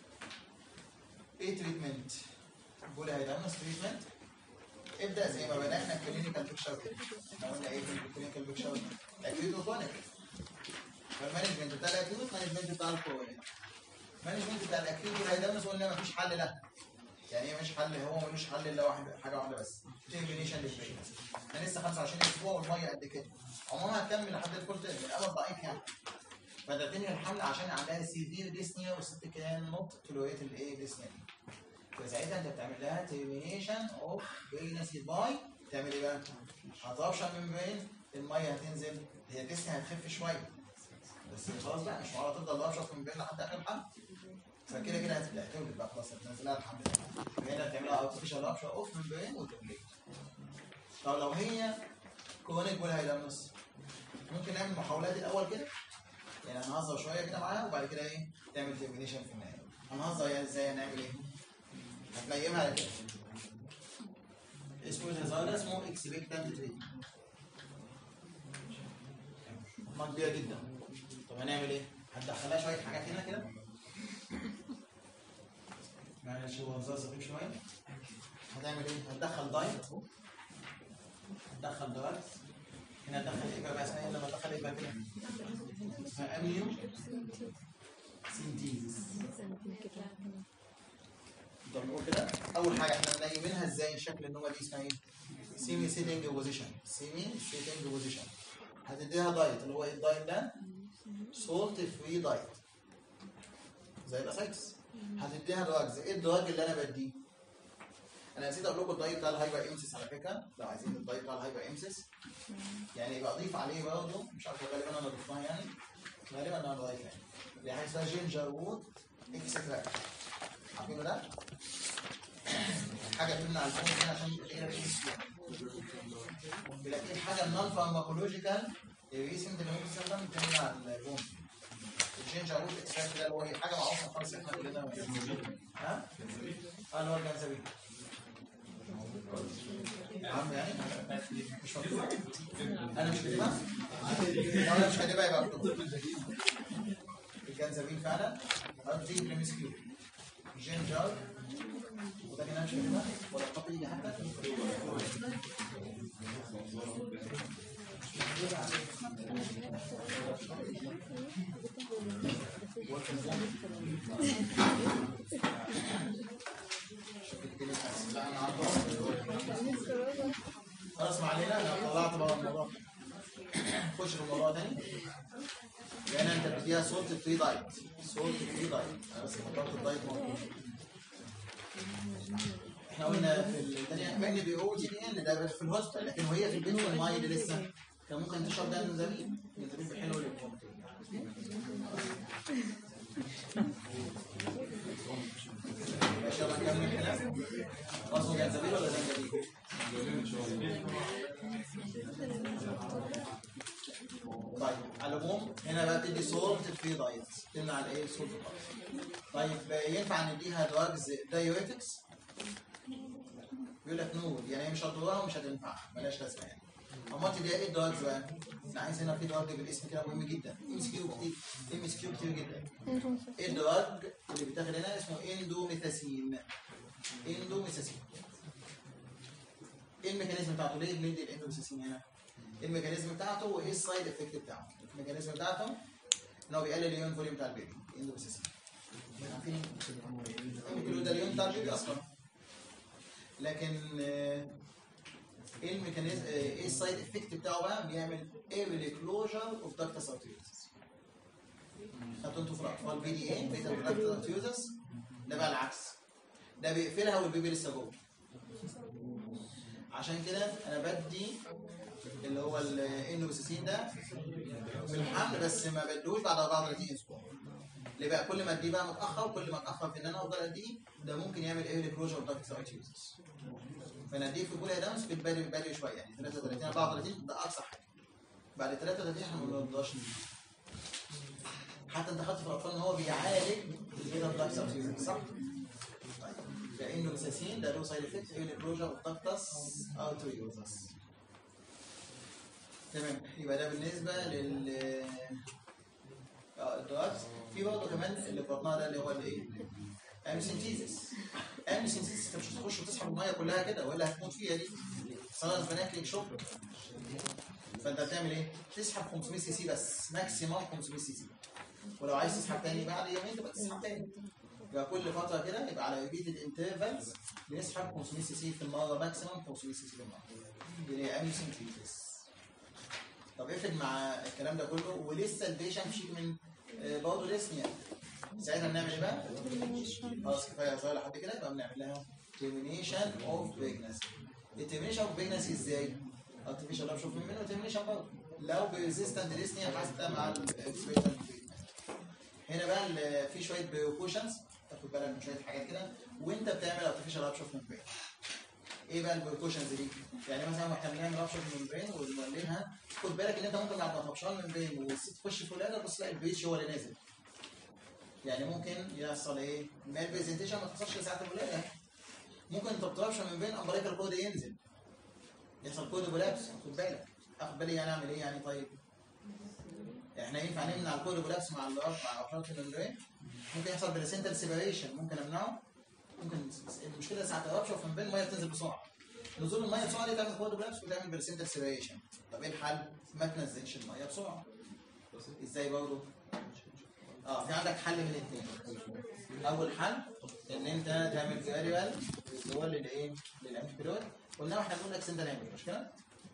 ايه تريتمنت؟ البولي هيدانوس تريتمنت ابدا زي ما بدانا الكلينيكال بيكشر كده احنا قلنا ايه في الكلينيكال بيكشر اكيوت وكرونيك فالمانجمنت بتاع الاكيوت مانجمنت بتاع الكرونيك مانجمنت بتاع الاكيوت والهيدانوس قلنا مفيش حل له يعني ايه مش حل هو ملوش حل الا واحد حاجه واحده بس تيرمينيشن للبريجنسي احنا لسه 25 اسبوع والميه قد كده عمرها هتكمل لحد الفول تيرم الامل ضعيف يعني فده تنهي الحمل عشان عندها سيفير ديسنيا والست كان نوت تولويت الايه ديسنيا دي فساعتها انت بتعمل لها تيرمينيشن اوف بريجنسي باي تعمل ايه بقى؟ هتربشن من بين الميه هتنزل هي الديسنيا هتخف شويه بس خلاص بقى مش معقوله تفضل رابشه من بين لحد اخر الحمل فكده كده هتبدا تولد بقى خلاص هتنزلها الحمل هنا تعملها ارتفيشال رابشه اوف من بين وتولد طب لو هي كونيك ولا هيدمس ممكن نعمل محاولات الاول كده يعني هنهزر شويه كده معاها وبعد كده ايه تعمل ترمينيشن في النهايه هنهزر يعني ازاي هنعمل ايه؟ هتنيمها على كده اسمه الهزار ده اسمه اكسبكتنت تريت ما كبيره جدا طب هنعمل ايه؟ هتدخلها شويه حاجات هنا كده معلش هو هزار سخيف شويه هتعمل ايه؟ هتدخل دايت هتدخل دايت هنا هتدخل ايه بقى اسمها ايه لما تدخل ايه بقى كده؟ اسمها اميو سينتيزيس طب نقول كده اول حاجه احنا منيمينها ازاي الشكل النومه دي اسمها ايه؟ سيمي سيتنج بوزيشن سيمي سيتنج بوزيشن هتديها دايت اللي هو ايه الدايت ده؟ سولت فري دايت زي الاسايتس هتديها دراجز ايه الدراج اللي انا بديه؟ انا نسيت اقول لكم الدايت بتاع الهايبر امسيس على فكره لو عايزين الدايت بتاع الهايبر امسيس يعني يبقى اضيف عليه برضه مش عارف غالبا انا ضفتها يعني غالبا انا ضايف يعني دي حاجه اسمها جينجر وود اكستراكت عارفينه ده؟ حاجه تمنع الفون هنا عشان يبقى لكن حاجه نون فارماكولوجيكال ريسنت اللي ممكن تستخدم تمنع الفون الجينجر وود اكستراكت ده اللي هو حاجه معروفه خالص احنا كلنا ها؟ اه اللي هو الجنزبيل عم يعني مش مكتوب انا مش كاتبها لو انا مش كاتبها يبقى مكتوب الجنزبيل فعلا ارجي بريمسكيو جينجر وده كده مش كاتبها ولا الخط يجي حتى لا انا عارفه خلاص ما علينا انا طلعت بره الموضوع خش في الموضوع تاني لان انت بتديها سولت فري دايت سولت فري دايت انا بس فكرت الدايت موجود احنا قلنا في الثانيه ان بي او تي ان ده في الهوستل لكن وهي في البيت والماي اللي لسه كان ممكن تشرب ده النزابين النزابين حلو للفوم ماشي يلا نكمل هنا اصله جنزبيل ولا زنجبيل؟ طيب على العموم هنا بقى بتدي سولت فري دايت تمنع الايه سولت طيب ينفع نديها دراجز دايوريتكس يقول لك نور يعني هي مش هتضرها ومش هتنفع بلاش لازمه يعني اما تديها ايه الدراجز بقى؟ احنا عايز هنا في دراج بالاسم كده مهم جدا ام اس كيو كتير ام اس كيو كتير جدا ايه الدراج اللي بيتاخد هنا اسمه اندوميثاسين اندوميثاسين ايه الميكانيزم بتاعته ليه بندي الاندوميثاسين هنا؟ ايه الميكانيزم بتاعته وايه السايد افكت بتاعه؟ الميكانيزم بتاعته ان هو بيقلل اليون فوليوم بتاع البيبي اندوميثاسين عارفين بتاع البيبي اصلا لكن آه، ايه الميكانيزم آه، ايه السايد افكت بتاعه بقى بيعمل ايرلي كلوجر اوف داكتس ارتيوزس خدتوا انتوا في الاطفال بي دي ايه بيتا داكتس ارتيوزس ده بقى العكس ده بيقفلها والبيبي لسه جوه عشان كده انا بدي اللي هو الانوسيسين ده في الحمل بس ما بدوش بعد 34 اسبوع ليه بقى كل ما اديه بقى متاخر كل ما اتاخر في ان انا افضل اديه ده ممكن يعمل ايرلي كلوجر داكتس ارتيوزس فانا اديه في البول داونس بتبالي بتبالي شويه يعني 33 34 ده اقصى حاجه بعد 33 احنا ما بنرضاش نديه. حتى انت خدت في الاطفال ان هو بيعالج البيتا داكتس ارتيوزس صح؟ لانه الاساسيين ده له سايد افكت ايرلي كلوجر اوف داكتس ارتيوزس تمام يبقى ده بالنسبه لل اه الدراجز في برضه كمان اللي في بطنها ده اللي هو الايه؟ امسنتيزس امسنتيزس انت مش هتخش وتسحب الميه كلها كده والا هتموت فيها دي صار بنات ليك شوك فانت هتعمل ايه؟ تسحب 500 سي سي بس ماكسيموم 500 سي سي ولو عايز تسحب تاني بعد يومين تبقى تسحب تاني يبقى كل فتره كده يبقى على ريبيتد انترفالز بنسحب 500 سي سي في المره ماكسيموم 500 سي سي في المره دي هي امسنتيزس طب افرض مع الكلام ده كله ولسه البيشنت فيه من آه، برضه ليسنيا ساعتها بنعمل ايه بقى؟ خلاص كفايه صغيره لحد كده يبقى بنعمل لها termination of pregnancy الترمينيشن اوف pregnancy ازاي؟ artificial love شوف منه termination برضه لو بريزيستنت ليسنيا حتى مع الاكسبيرتال هنا بقى ال- في شويه بريكوشنز تاخد بالك من شويه حاجات كده وانت بتعمل artificial love شوف ممبرين ايه بقى البريكوشنز دي؟ يعني مثلا واحنا بنعمل رابشر ممبرين ونولدها خد بالك ان انت ممكن بعد ما ترابشر ممبرين والست تخش في ولاده بس تلاقي البيتش هو اللي نازل يعني ممكن يحصل ايه؟ مال برزنتيشن ما تحصلش ساعه الولاده ممكن انت بترابشر ممبرين امبريكال كود ينزل يحصل كود بولابس خد بالك اخد بالي يعني اعمل ايه يعني طيب؟ احنا ينفع نمنع الكود بولابس مع الراب مع رابشر الممبرين ممكن يحصل بلاسنتال سيبريشن ممكن امنعه ممكن المشكله ساعه الرابشر في الممبرين الميه بتنزل بسرعه نزول الميه بسرعه دي تعمل كود بولابس وتعمل بلاسنتال سيبريشن طب ايه الحل؟ ما تنزلش الميه بسرعه ازاي برضه؟ اه في عندك حل من الاثنين اول حل ان انت تعمل جاريوال اللي هو للايه للامبيرود قلنا احنا بنقول لك سنده نعمل مش كده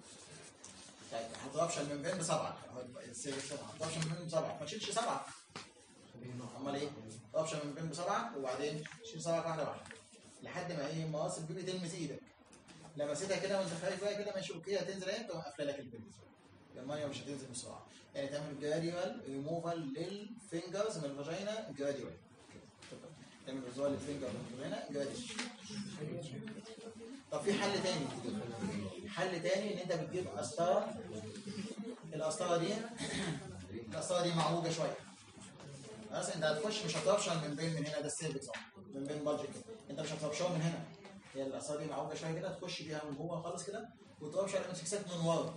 طيب هتضربش الممبرين بسبعه السير سبعه هتضربش الممبرين بسبعه ما تشيلش سبعه امال ايه ضربش الممبرين بسبعه وبعدين شيل سبعه واحده واحده لحد ما ايه مقاس البيبي تلمس ايدك لمستها كده وانت خايف بقى كده ماشي اوكي هتنزل ايه تقوم قافله لك البيبي الميه مش هتنزل بسرعه يعني تعمل جراديوال ريموفال للفينجرز من الفاجينا جراديوال تعمل ريزوال للفينجر من الفاجينا جراديوال طب في حل تاني حل تاني ان انت بتجيب قسطره القسطره دي القسطره دي معوجه شويه خلاص انت هتخش مش هتربشن من بين من هنا ده السيرفكس اهو من بين بادج كده انت مش هتربشن من هنا هي القسطره دي معوجه شويه كده تخش بيها من جوه خالص كده وتربشن الامسكسات من ورا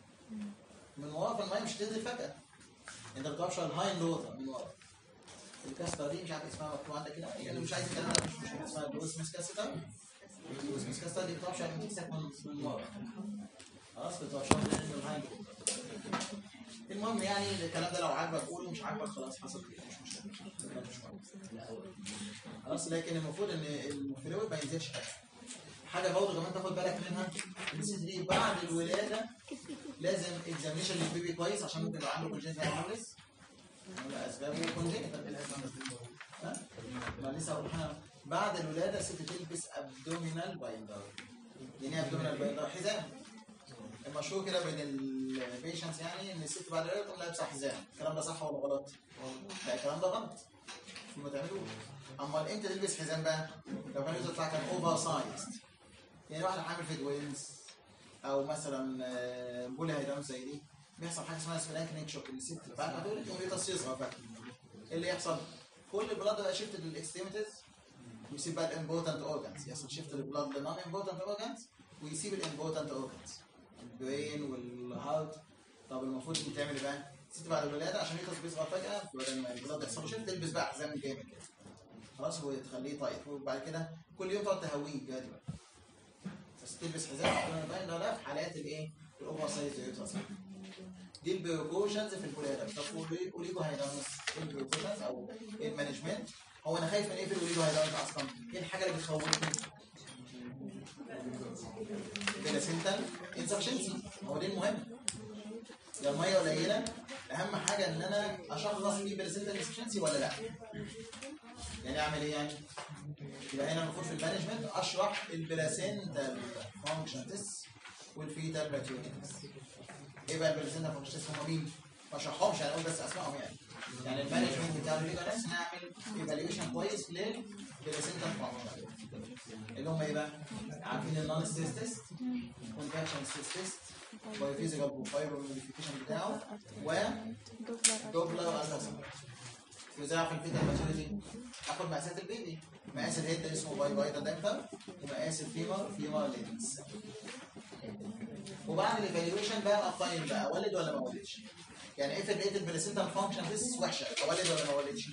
من ورا فالميه مش هتنزل فجأة انت بتربشر الهايند ووتر من ورا الكاستر دي مش عارف اسمها مكتوب عندك كده يعني مش عايز الكلام ده مش مش اسمها دوسمس كاستر دوسمس كاستر دي بتربشر الامسكسات من من ورا خلاص بتربشر من الهايند ووتر المهم يعني الكلام ده لو عاجبك قوله مش عاجبك خلاص حصل خير مش مشكله الكلام مش مهم. خلاص لكن المفروض ان الفلويد ما ينزلش حاجه حاجه برضه كمان تاخد بالك منها ان الست دي بعد الولاده لازم اكزاميشن للبيبي كويس عشان ممكن يبقى عنده كونجنتال هاملس اسبابه كونجنتال بالاسباب ها ما لسه هقول لها بعد الولاده الست تلبس ابدومينال بايندر يعني ايه ابدومينال بايندر حزام المشهور كده بين البيشنتس يعني ان الست بعد الولاده تقوم لابسه حزام الكلام ده صح ولا غلط؟ لا الكلام ده غلط ما تعملوش امال امتى تلبس حزام بقى؟ لو كان يطلع كان اوفر سايز يعني واحده حامل في دوينز او مثلا آه، بولي هيدان زي دي بيحصل حاجه اسمها سبلانك نيك شوك الست بعد ما تولد يقوم يتصل يصغر بقى ايه اللي يحصل؟ كل البلاد بقى شيفت للاكستريميتيز ويسيب بقى الامبورتنت اورجانز يحصل شيفت للبلاد للنون امبورتنت اورجانز ويسيب الامبورتنت اورجانز البرين والهارت طب المفروض انت تعمل ايه بقى؟ الست بعد الولاده عشان يخلص بيصغر فجاه بدل ما البلاد يحصل له شيفت تلبس بقى حزام جامد كده خلاص وتخليه تايت وبعد كده كل يوم تقعد تهويه جادي بقى بس تلبس حزام باين ده لا في حالات الايه؟ الاوفر سايز يوترس دي البريكوشنز في الولاده طب قولي قولي لكم هيدا ايه البريكوشنز او ايه المانجمنت هو انا خايف من ايه في الوليد وهيدرج اصلا ايه الحاجه اللي بتخوفني بلاسنتال انسفشنسي هو دي المهم يا الميه قليله اهم حاجه ان انا اشخص في بلاسنتال انسفشنسي ولا لا يعني اعمل ايه يعني يبقى هنا المفروض في المانجمنت اشرح البلاسنتال فانكشن تيست والفيتال ماتيوريتي تيست ايه بقى البلاسنتال فانكشن تيست هم مين؟ ما اشرحهمش انا اقول بس اسمائهم يعني يعني المانجمنت بتاع الفيجر اس نعمل ايفالويشن كويس للبلاسنتال فانكشن اللي هم ايه بقى؟ عارفين النون ستيس تيست كونفكشن ستيس تيست بايوفيزيكال بروفايل والموديفيكيشن بتاعه و دوبلر التراساوند يذاع في الفيتا ماتيوريتي اخد مقاسات البيبي مقاس الهيد ده اسمه باي باي دايمتر ومقاس الفيمر فيمر لينس وبعد الايفالويشن بقى اقيم بقى ولد ولا ما ولدش يعني افرض لقيت البلاسنتال فانكشن ديس وحشه اولد ولا ما ولدش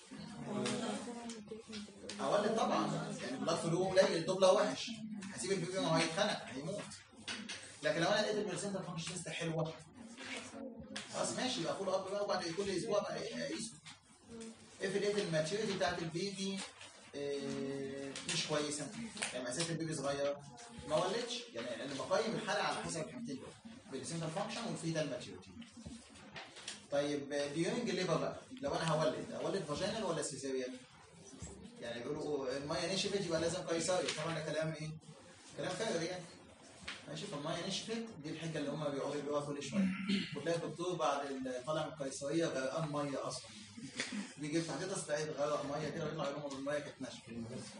اولد طبعا يعني بلاد فلو قليل الدبله وحش هسيب البيبي ما هو هيتخنق هيموت لكن لو انا لقيت البلاسنتال فانكشن ديس حلوه خلاص ماشي يبقى فول اب بقى وبعد كل اسبوع بقى اقيسه افرض لقيت الماتيوريتي بتاعت البيبي آه، مش كويسه يعني مقاسات البيبي صغيره ما ولدش يعني انا بقيم الحاله على حسب الحاجتين دول بالسنتر فانكشن والفيتال ماتيوريتي طيب ديورنج ليبر بقى لو انا هولد اولد فاجينال ولا سيزيريان يعني بيقولوا الميه نشفت يبقى لازم قيصري طبعا ده كلام ايه كلام فارغ يعني ماشي فالميه نشفت دي الحجه اللي هم بيقعدوا يقولوها كل شويه وتلاقي الدكتور بعد ال- طالع من القيصريه غرقان ميه اصلا بيجي يفتح كده تلاقي غرق ميه كده ويطلع يقول لهم الميه كانت ناشفه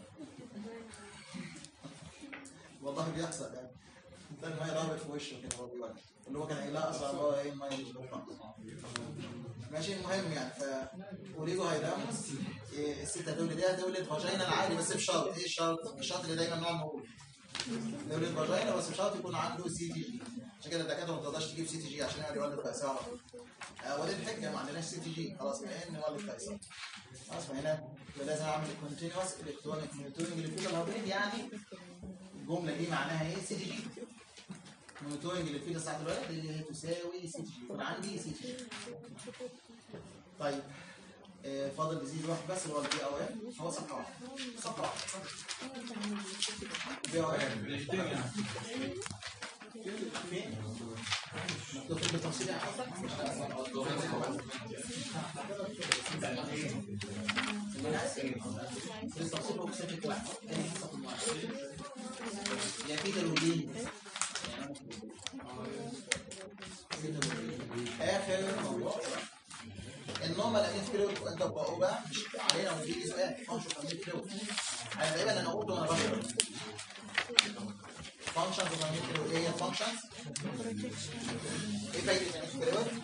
والله بيحصل يعني تلاقي الميه ضربت في وشه كده وهو بيولد اللي هو كان قايلها اصلا هو ايه الميه مش بتطلع ماشي المهم يعني ف وليجو هيدرمس إيه الست هتولد دي هتولد فاجينال عادي بس بشرط ايه الشرط؟ الشرط اللي دايما نقعد نقول يولد فاجينال بس بشرط يكون عنده سي تي جي عشان كده الدكاتره ما تقدرش تجيب سي تي جي عشان يقعد يولد قيصري على طول آه، ودي الحجه ما عندناش سي تي جي خلاص بقى نولد قيصري خلاص فهنا لازم اعمل كونتينوس الكترونيك مونيتورنج للفيتال هابريد يعني الجمله دي معناها ايه سي تي جي مونيتورنج للفيتال ساعه الولد اللي هي تساوي سي تي جي يكون عندي سي تي جي طيب آه، فاضل ديزيز واحد بس اللي هو البي او ام هو صفحه واحده صفحه واحده بي او ام فين؟ مكتوب بالتفصيل يعني بالتفصيل هو بسيط واحد يا في دلوقتي اخر موضوع النورمال امين فلويد وانت بقوا بقى مش علينا وبيجي سؤال فانكشن امين فلويد انا تقريبا انا قلته وانا بشرح فانكشنز اوف امين فلويد ايه هي الفانكشنز؟ ايه فايده امين فلويد؟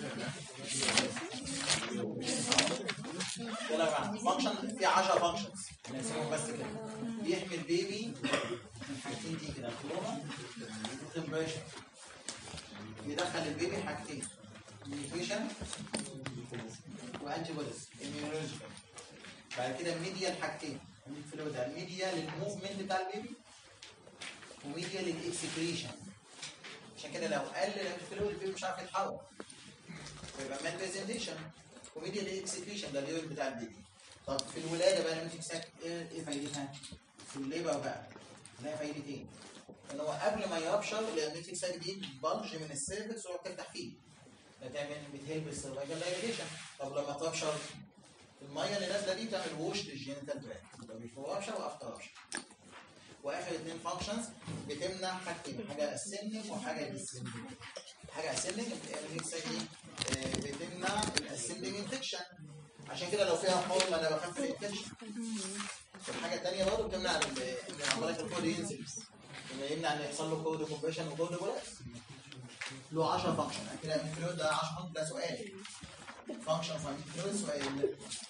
يلا يا جماعه فانكشن في 10 فانكشنز نسميهم بس كده بيحمي البيبي من حاجتين دي كده الكورونا والتمبريشر بيدخل البيبي حاجتين نيوتريشن وانتي بوديز immunological بعد كده ميديا الحاجتين الفلويد ده ميديا للموفمنت بتاع البيبي وميديا للاكسكريشن عشان كده لو قل الفلويد البيبي مش عارف يتحرك ويبقى مال برزنتيشن وميديا للاكسكريشن ده اليورين بتاع البيبي طب في الولاده بقى لما تمسك ايه إيه فايدتها؟ في الليبر بقى لها فايدتين ان هو قبل ما يبشر لان ساك دي بلج من السيرفكس وهو بتفتح فيه فتعمل بتهلب السيرفايكال دايليشن طب لما تبشر الميه اللي نازله دي بتعمل ووش للجينيتال تراك يبقى بيفور ابشر وافتر ابشر واخر اثنين فانكشنز بتمنع حاجتين حاجه اسندنج وحاجه ديسندنج حاجه اسندنج دي آه، بتمنع الاسندنج انفكشن عشان كده لو فيها حمى انا بخاف من الانفكشن الحاجه الثانيه برضه بتمنع ال- ان عضلات الكود ينزل إنه يمنع ان يحصل له كود كومبريشن وكود كولاس له 10 فانكشن كده الفلويد ده 10 فانكشن ده سؤال فانكشن فانكشن فلويد سؤال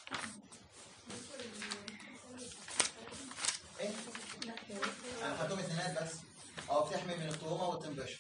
ايه انا خدتهم اثنينات بس اه بتحمي من التروما والتمبريشر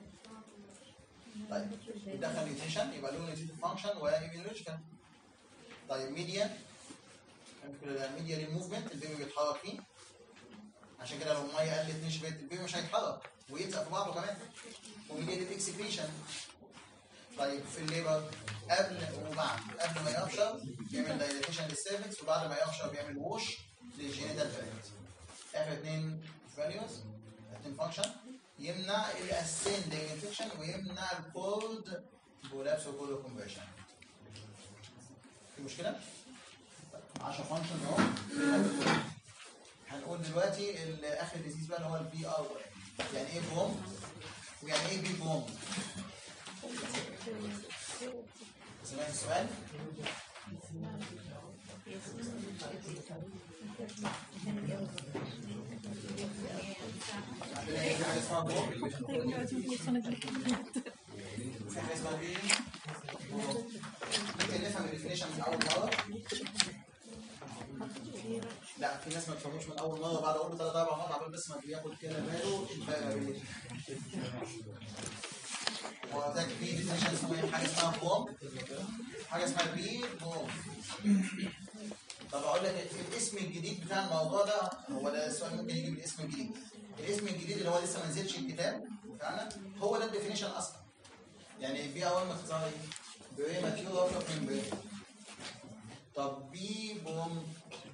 طيب بتدخل نيوتريشن يبقى له نيوتريشن فانكشن واميونولوجيكال طيب ميديا الميديا للموفمنت البيبي بيتحرك فيه عشان كده لو الميه قلت نشفت البيبي مش هيتحرك ويلزق في بعضه كمان وميديا للاكسكريشن طيب في الليبر قبل وبعد قبل ما يبشر بيعمل دايليتيشن للسيرفكس وبعد ما يقشر بيعمل ووش للجينيتال فاليوز اخر اثنين فاليوز اثنين فانكشن يمنع الاسند انفكشن ويمنع الكولد بولابس وكولد كونفرشن في مشكله؟ 10 فانكشن اهو هنقول دلوقتي ال- اخر ديزيز بقى اللي هو البي ار يعني ايه بوم ويعني ايه بي بوم سمعت السؤال؟ عندنا ايه حاجه اسمها بوم في حاجه اسمها بي بوم ممكن نفهم الديفينيشن من اول مره لا في ناس ما تفهموش من اول مره بعد اقول له ثلاث اربع مرات عبال بس ما بياخد كده باله الفرق بين الاثنين. هو ده في ديفينيشن اسمه ايه؟ حاجه اسمها بوم حاجه اسمها بي بوم طب اقول لك الاسم الجديد بتاع الموضوع ده هو ده السؤال ممكن يجي بالاسم الجديد الاسم الجديد اللي هو لسه ما نزلش الكتاب بتاعنا هو ده الديفينيشن اصلا يعني بي اول ما اختصار ايه؟ بري ماتيور اوف ممبرين طب بي بوم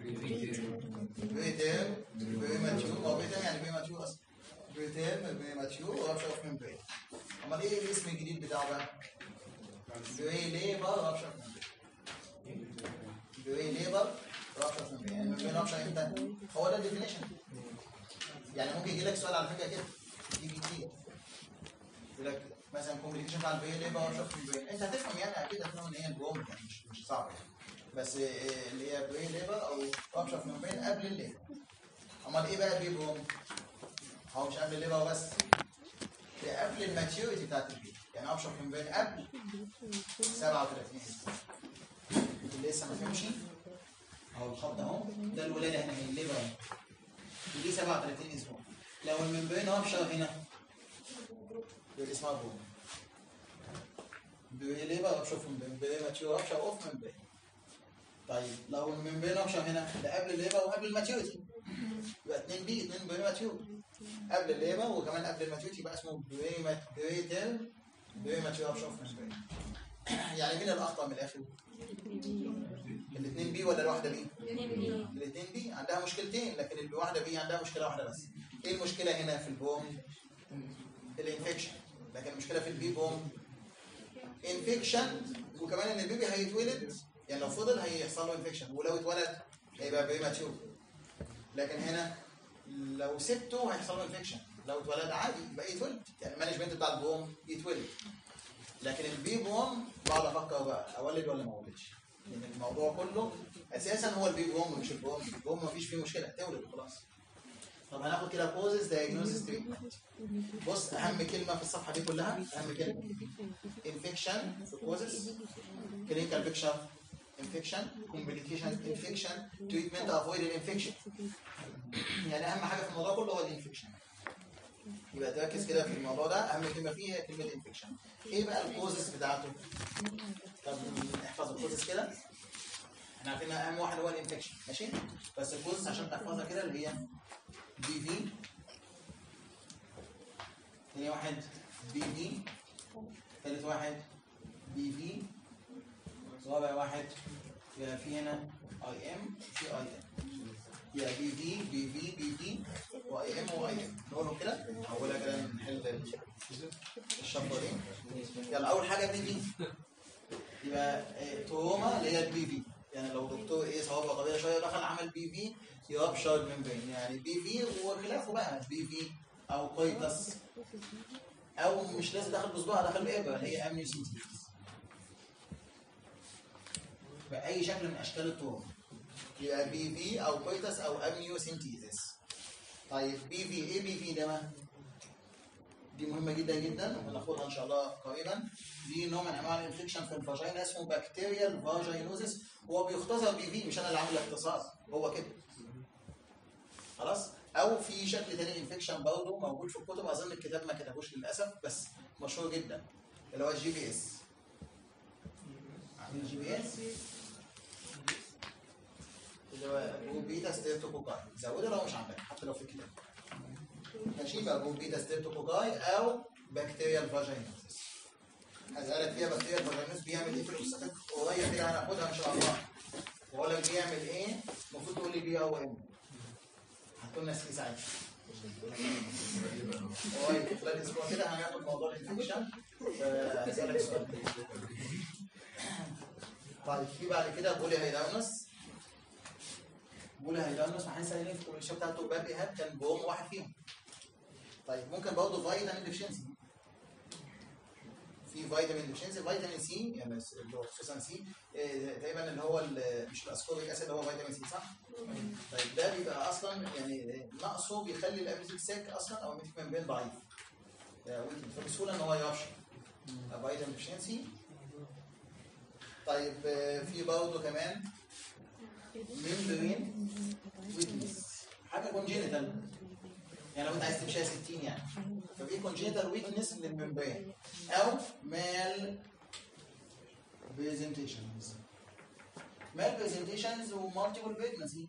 بريتيرم بريماتيور هو بريتيرم يعني بريماتيور اصلا بريتيرم بريماتيور رابشر اوف ممبرين امال ايه الاسم الجديد بتاعه بقى؟ بري ليبر رابشر اوف ممبرين بري ليبر رابشر اوف ممبرين يعني ممبرين رابشر امتى؟ هو ده الديفينيشن يعني ممكن يجي لك سؤال على فكره كده يجي كتير يقول لك مثلا كومبليكيشن بتاع البي ليبر رابشر اوف ممبرين انت هتفهم يعني اكيد هتفهم ان هي البوم يعني مش مش صعب يعني بس إيه اللي هي بري ليبر او رابشر اوف ممبرين قبل الليبر امال ايه بقى البي بوم؟ هو مش قبل الليبر بس ده قبل الماتيوريتي بتاعت البي يعني رابشر اوف ممبرين قبل 37 اسبوع اللي لسه ما فهمش اهو الخط اهو ده الولاده هنا هي الليبر اهي ودي 37 اسبوع لو الممبرين رابشر هنا يبقى اسمها بوم بري ليبر رابشر اوف ممبرين بري ماتيور رابشر اوف ممبرين طيب لو الممبرين اوبشن هنا ده قبل الليبر وقبل الماتيوريتي يبقى 2 بي 2 بري ماتيور قبل الليبر وكمان قبل الماتيوريتي يبقى اسمه بري مات بري تيل بري ماتيور اوبشن اوف ممبرين يعني مين الاخطر من الاخر؟ الاثنين بي ولا الواحده بي؟ الاثنين بي عندها مشكلتين لكن الواحده بي عندها مشكله واحده بس ايه المشكله هنا في البوم؟ الانفكشن لكن المشكله في البي بوم انفكشن وكمان ان البيبي هيتولد يعني لو فضل هيحصل له انفكشن ولو اتولد هيبقى بريماتيور لكن هنا لو سبته هيحصل له انفكشن لو اتولد عادي يبقى يتولد يعني المانجمنت بتاع البوم يتولد لكن البي بوم بقعد افكر بقى اولد ولا ما اولدش لان الموضوع كله اساسا هو البي بوم مش البوم البوم مفيش فيه مشكله تولد وخلاص طب هناخد كده كوزز دايجنوزس تريتمنت بص اهم كلمه في الصفحه دي كلها اهم كلمه انفكشن كوزز clinical picture infection complication infection treatment avoid الانفكشن يعني اهم حاجه في الموضوع كله هو الانفكشن يبقى تركز كده في الموضوع ده اهم كلمه فيه هي كلمه انفكشن ايه بقى الكوزز بتاعته طب نحفظ الكوزز كده احنا عارفين اهم واحد هو الانفكشن ماشي بس الكوزز عشان تحفظها كده اللي هي بي في ثاني واحد بي في ثالث واحد بي في رابع واحد يبقى في هنا اي ام في اي ام يبقى بي في بي في بي في واي ام واي ام نقولهم كده اولها كده نحل الشفره دي يلا اول حاجه بي في يبقى آه، تروما اللي هي البي في يعني لو دكتور ايه صوابه طبيعيه شويه دخل عمل بي في يربشر الممبرين يعني بي في وخلافه بقى بي في او قيتس او مش لازم داخل بصباع داخل بابره اللي هي امنيوسنتيز بأي شكل من أشكال التروما يبقى بي في أو كويتس أو أمنيوسنتيزيس طيب بي في إيه بي في ده ما؟ دي مهمة جدا جدا وهناخدها إن شاء الله قريبا دي نوع من أنواع الانفكشن في الفاجينا اسمه بكتيريال فاجينوزيس هو بيختصر بي في مش أنا اللي عامل اختصار هو كده خلاص أو في شكل تاني انفكشن برضه موجود في الكتب أظن الكتاب ما كتبوش للأسف بس مشهور جدا اللي هو الجي بي اس عاملين جي بي اس اللي هو بوبيتا ستريبتوكوكاي زودها لو مش عندك حتى لو في الكتاب ماشي يبقى بوبيتا ستريبتوكوكاي او بكتيريال فاجينوزيس هسألك فيها بكتيريال فاجينوزيس بيعمل ايه في الأسفل قريب كده هناخدها ان شاء الله بقول لك بيعمل ايه المفروض تقول لي بي او ام هتكون ناس ساعتها هو خلال اسبوع كده هناخد موضوع الانفكشن هسألك سؤال طيب في بعد كده بولي هيدانوس بولي هيدانوس ما هنسأل في الشو بتاعته باب ايهاب كان بوم واحد فيهم طيب ممكن برضه فيتامين ديفشنسي في فيتامين ديفشنسي فيتامين سي يعني اللي هو خصوصا سي تقريبا اللي هو ال- مش الاسكوربيك اسيد اللي هو فيتامين سي صح؟ طيب ده بيبقى اصلا يعني نقصه بيخلي الابيزيك ساك اصلا او الميتيك ممبرين ضعيف يعني فبسهوله ان هو يفشل فيتامين ديفشنسي طيب آه، في برضه كمان ممبرين ويكنس حاجه كونجينيتال يعني لو انت عايز تمشيها 60 يعني ففي كونجينيتال ويكنس للممبرين او مال برزنتيشنز مال برزنتيشنز ومالتيبل بريجنسي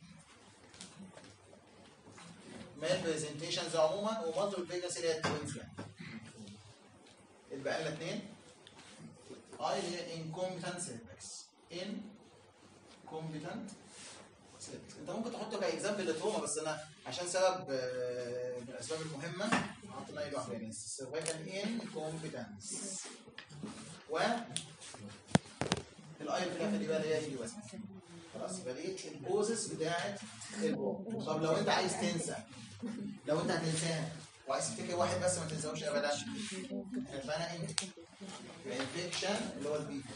مال برزنتيشنز عموما ومالتيبل بريجنسي اللي هي التوينز يعني يبقى لنا اثنين اي اللي هي incompetent cervix incompetent cervix انت ممكن تحطه كاكزامبل لتروما بس انا عشان سبب آه، من الاسباب المهمه حطينا ايد واحده يعني cervical incompetence و الاي في الاخر دي بقى اللي هي ايدي بس خلاص يبقى دي البوزس بتاعت البوم طب لو انت عايز تنسى لو انت هتنساها وعايز تفتكر واحد بس ما تنساهوش ابدا هتبقى ايه؟ يبقى انفكشن اللي هو البي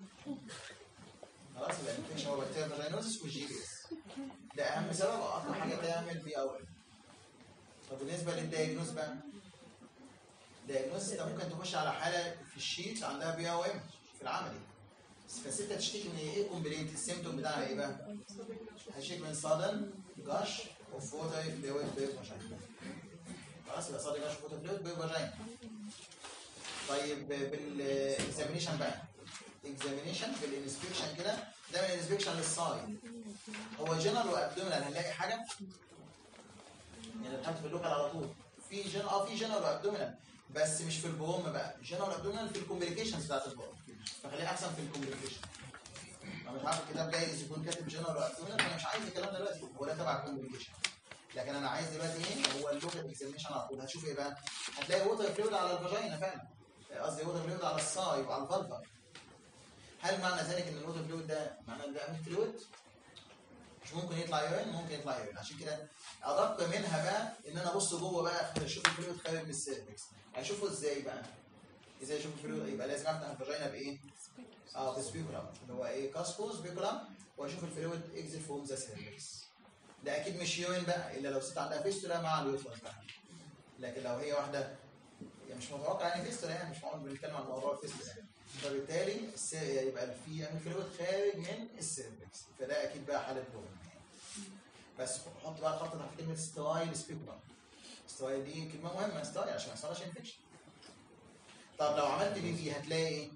خلاص يبقى انفكشن هو بكتيريا فاجينوزس والجي بي اس ده اهم سبب واكتر حاجه تعمل بي او ال طب بالنسبه للدايجنوز بقى الدايجنوز انت ممكن تخش على حاله في الشيت عندها بي او ام في العملي بس انت تشتكي من ايه كومبلينت السيمتوم بتاعها ايه بقى؟ هشتكي من صدن جاش اوف ووتر فلويد بفاجينا خلاص يبقى صدن جاش اوف ووتر فلويد بفاجينا طيب بالاكزامينيشن بقى اكزامينيشن بالانسبكشن كده ده من الانسبكشن للصايد هو جنرال وابدومينال هنلاقي حاجه يعني بتاعت في اللوكال على طول في جن اه في جنرال وابدومينال بس مش في البوم بقى جنرال وابدومينال في الكومبليكيشنز بتاعت البوم فخليه احسن في الكومبليكيشن انا مش عارف الكتاب جايز يكون كاتب جنرال وابدومينال فانا مش عايز الكلام ده دلوقتي هو ده تبع الكومبليكيشن لكن انا عايز دلوقتي ايه هو اللوكال اكزامينشن على طول هتشوف ايه بقى هتلاقي ووتر فلويد على الفاجينا فعلا قصدي ووتر فلويد على الصايب وعلى الفالفا هل معنى ذلك ان الووتر فلويد ده معناه ان ده امين فلويد مش ممكن يطلع يورين ممكن يطلع يورين عشان كده ادق منها بقى ان انا ابص جوه بقى اشوف الفلويد خارج من السيرفكس هشوفه ازاي بقى ازاي اشوف الفلويد يبقى لازم افتح الفاجينا بايه اه بسبيكولم اللي هو ايه كاسكو سبيكولم واشوف الفلويد اكزيت فروم ذا سيرفكس ده اكيد مش يورين بقى الا لو ست عندها فيستولا مع اليوترس بقى لكن لو هي واحده يعني مش متوقع يعني فيستولا يعني مش معقول بنتكلم عن موضوع الفيستولا يعني فبالتالي الس- يبقى في امين فلويد خارج من السيرفكس فده اكيد بقى حاله بوم بس حط بقى خط تحت كلمه سترايل سبيكولم سترايل دي كلمه مهمه سترايل عشان ما يحصلش انفكشن طب لو عملت بي في هتلاقي ايه؟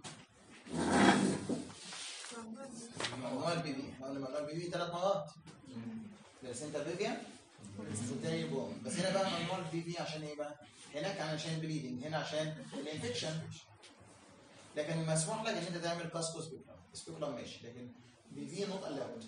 ممنوع البي في احنا قلنا ممنوع البي في ثلاث مرات بلاسينتا بيفيا والتاني بوم بس هنا بقى ممنوع البي في عشان ايه بقى؟ هناك عشان البليدنج هنا عشان الانفكشن لكن مسموح لك ان انت تعمل كاسكو سبيكولم سبيكولم ماشي لكن بي في نوت الاود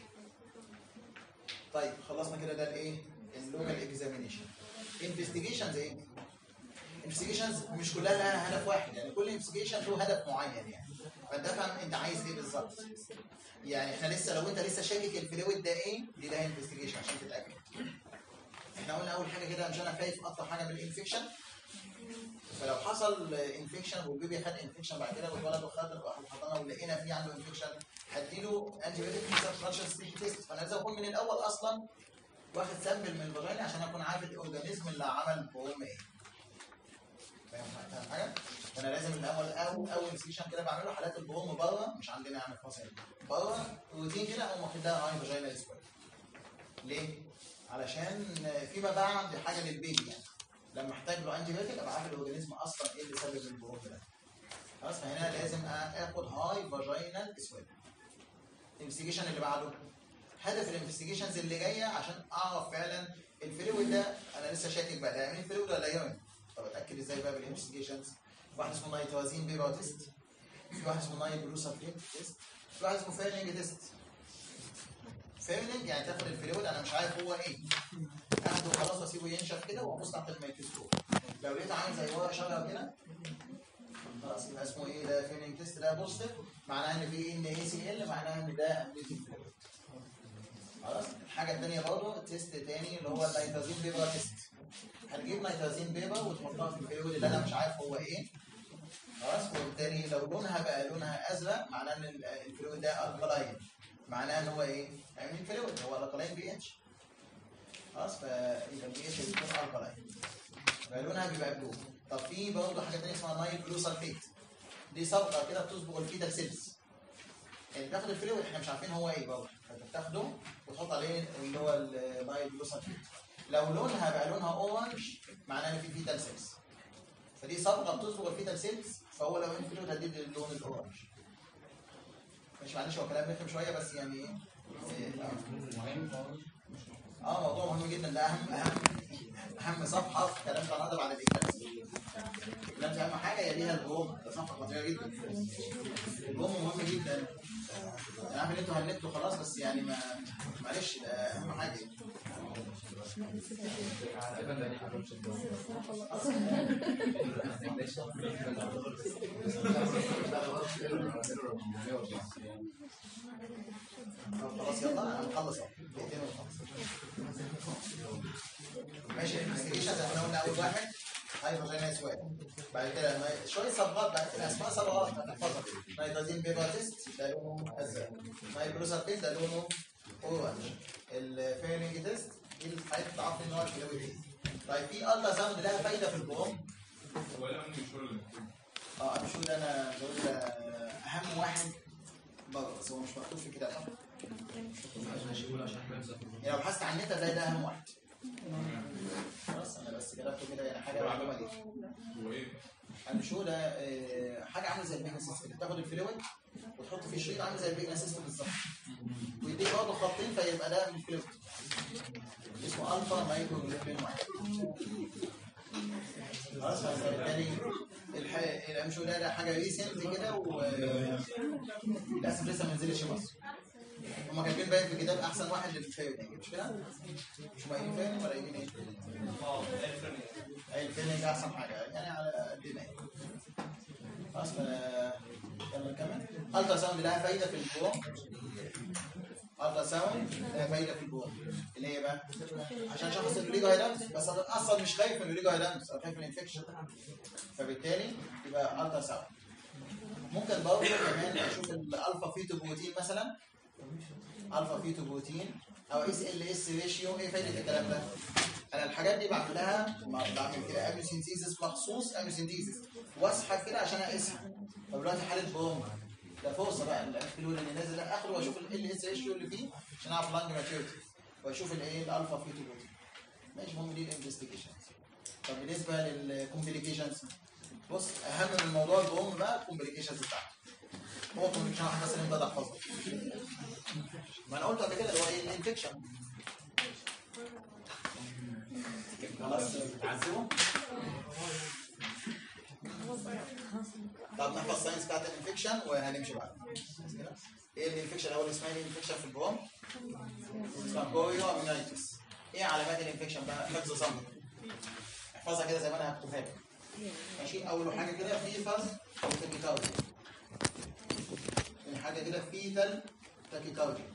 طيب خلصنا كده ده الايه؟ اللوكال اكزامينيشن انفستيجيشنز ايه؟ انفستيجيشنز مش كلها لها هدف واحد يعني كل انفستيجيشن له هدف معين يعني فانت افهم انت عايز ايه بالظبط يعني احنا لسه لو انت لسه شاكك الفلويد ده ايه دي ده انفستيجيشن عشان تتاكد احنا قلنا اول حاجه كده مش انا خايف اكتر حاجه من الانفكشن فلو حصل انفكشن والبيبي خد انفكشن بعد كده والولد وخد وحطينا ولقينا فيه عنده انفكشن هديله انتي بيوتيك سبستانشال ستيج تيست فانا لازم اكون من الاول اصلا واخد سامبل من الفاجينا عشان اكون عارف الاورجانيزم اللي عمل بوم ايه فاهم فاهم حاجه؟ فانا لازم الاول او اول انفكشن كده بعمله حالات البوم بره مش عندنا يعني في مصر بره روتين كده اقوم واخد لها هاي فاجينا اسود ليه؟ علشان فيما بعد حاجه للبيبي يعني لما احتاج له انتي بيوتيك ابقى عارف الاورجانيزم اصلا ايه اللي سبب البروم ده خلاص فهنا لازم اخد هاي فاجينال اسود الانفستيجيشن اللي بعده هدف الانفستيجيشنز اللي جايه عشان اعرف فعلا الفلويد ده انا لسه شاكك بقى ده يمين فلويد ولا يورين طب اتاكد ازاي بقى بالانفستيجيشنز واحد اسمه نيتروزين بيبا تيست في واحد اسمه ناي بلو سلفيت تيست في واحد اسمه فيرنينج تيست فيرنج يعني تاخد الفلويد انا مش عارف هو ايه اخده خلاص واسيبه ينشف كده وابص تحت الميكروسكوب لو لقيته عامل زي ورقه شجره كده خلاص يبقى اسمه ايه ده فيرنج تيست ده بوزيتيف معناها ان في ان اي سي ال معناها ان ده امبليتيف فلويد خلاص الحاجه الثانيه برضه تيست تاني اللي هو النيتروزين بيبر تيست هتجيب نيتروزين بيبر وتحطها في الفلويد اللي انا مش عارف هو ايه خلاص وبالتالي لو لونها بقى لونها ازرق معناه ان ال- الفلويد ده الكلاين معناه ان هو ايه؟ يعني فلويد هو الكلاين بي اتش خلاص فيبقى البي اتش بيكون الكلاين فلونها بيبقى بلو طب في برضه حاجه ثانيه اسمها نايل بلو سلفيت دي صبغه كده بتصبغ الفيتال سيلز يعني بتاخد الفلويد احنا مش عارفين هو ايه برضه فانت بتاخده وتحط عليه اللي هو النايل بلو سلفيت لو لونها بقى لونها اورنج معناه ان في فيتال سيلز فدي صبغه بتصبغ الفيتال سيلز فهو لو ان فلويد هتدي اللون الاورنج مش معلش هو كلام رخم شويه بس يعني ايه إيه، اه موضوع مهم جدا ده اهم اهم اهم صفحه في كلام قناه بعد الاكلاس الاكلاس اهم حاجه يليها الهوم ده صفحه خطيره جدا الهوم مهم جدا انا عارف ان انتوا هنتوا خلاص بس يعني ما معلش ده اهم حاجه طب خلاص يلا انا مخلص اهو دقيقتين ونخلص ماشي الانفستيجيشن زي ما احنا قلنا اول واحد هايدروجينيز واحد بعد كده ناي- شويه صبغات بعد كده اسماء صبغات هتحفظها نيتروزين بيبر تيست ده لونه ازرق نيتروسالفيت ده لونه اورنج الفيرنج تيست دي الحاجات اللي تعرف ان هو الفلويد ايه طيب في الترا ساوند لها فايده في البروم اه مش ده انا بقول ده اهم واحد بره بس هو مش مكتوب في الكتاب يعني لو بحثت عن النت هتلاقي ده اهم واحد خلاص انا بس كتبته كده يعني حاجه معلومه دي انا شو ده آه، حاجه عامله زي البيجن سيستم بتاخد الفلويد وتحط فيه شريط عامل زي البيجن سيستم بالظبط ويديك برضه خطين فيبقى ده من الفلويد اسمه الفا مايكرو جلوبين واحد خلاص فبالتالي الح- الامشو ده ده حاجه ريسنت كده و للاسف لسه ما نزلش مصر هما كاتبين باين في الكتاب احسن واحد للفيرنج مش كده؟ مش باين فيرنج ولا قايلين ايه؟ اي الفيرنج احسن حاجه يعني على قدنا يعني. خلاص ف- كمل كمل الترا ساوند لها فايده في البروم الترا ساوند لها فايده في البروم اللي هي بقى عشان شخص الليجو هيدمس بس انا اصلا مش خايف من الليجو هيدمس انا خايف من الانفكشن فبالتالي يبقى الترا ساوند ممكن برضه كمان اشوف الالفا فيتو بروتين مثلا الفا فيتو بروتين او اس ال اس ريشيو ايه فايده الكلام ده؟ انا الحاجات دي بعملها بعمل كده اميوسينتيزيس مخصوص اميوسينتيزيس واسحب كده عشان اقيسها فدلوقتي حاله بوم ده فرصه بقى الفلويد اللي نازل ده اخده واشوف ال اس ريشيو اللي فيه عشان اعرف لانج ماتيوريتي واشوف الايه الالفا فيتو بروتين ماشي المهم دي الانفستيجيشن طب بالنسبه للكومبليكيشنز بص اهم من موضوع البوم بقى الكومبليكيشنز بتاعته هو كومبليكيشن واحد بس اللي انت تحفظه ما انا قلت قبل كده اللي هو ايه الانفكشن خلاص بتعذبه طب نحفظ ساينس بتاعت الانفكشن وهنمشي بعد بس كده؟ ايه الانفكشن الاول اسمها ايه الانفكشن في البروم اسمها كوريو امينايتس ايه علامات الانفكشن بقى حفظ صمت احفظها كده زي ما انا هكتبها لك ماشي اول حاجه كده فيفر وتاكيكارديا تاني حاجه كده فيتال تاكيكارديا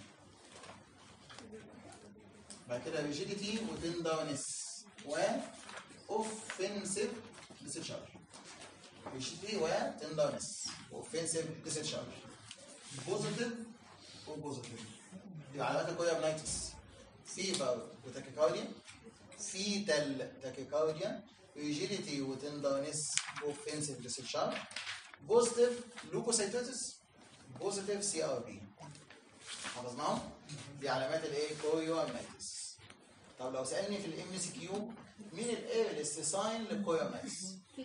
بعد كده ريجيديتي وتندرنس و اوفنسيف ديسشارج ريجيديتي وتندرنس اوفنسيف ديسشارج بوزيتيف وبوزيتيف دي علامات الكوريابنايتس فيفر وتاكيكارديا فيتال تاكيكارديا ريجيديتي وتندرنس اوفنسيف ديسشارج بوزيتيف لوكوسايتوزس بوزيتيف سي ار بي حفظناهم دي علامات الايه كوريوامنايتس طب لو سالني في الام سي كيو مين الايرلست ساين للكوريوامنايتس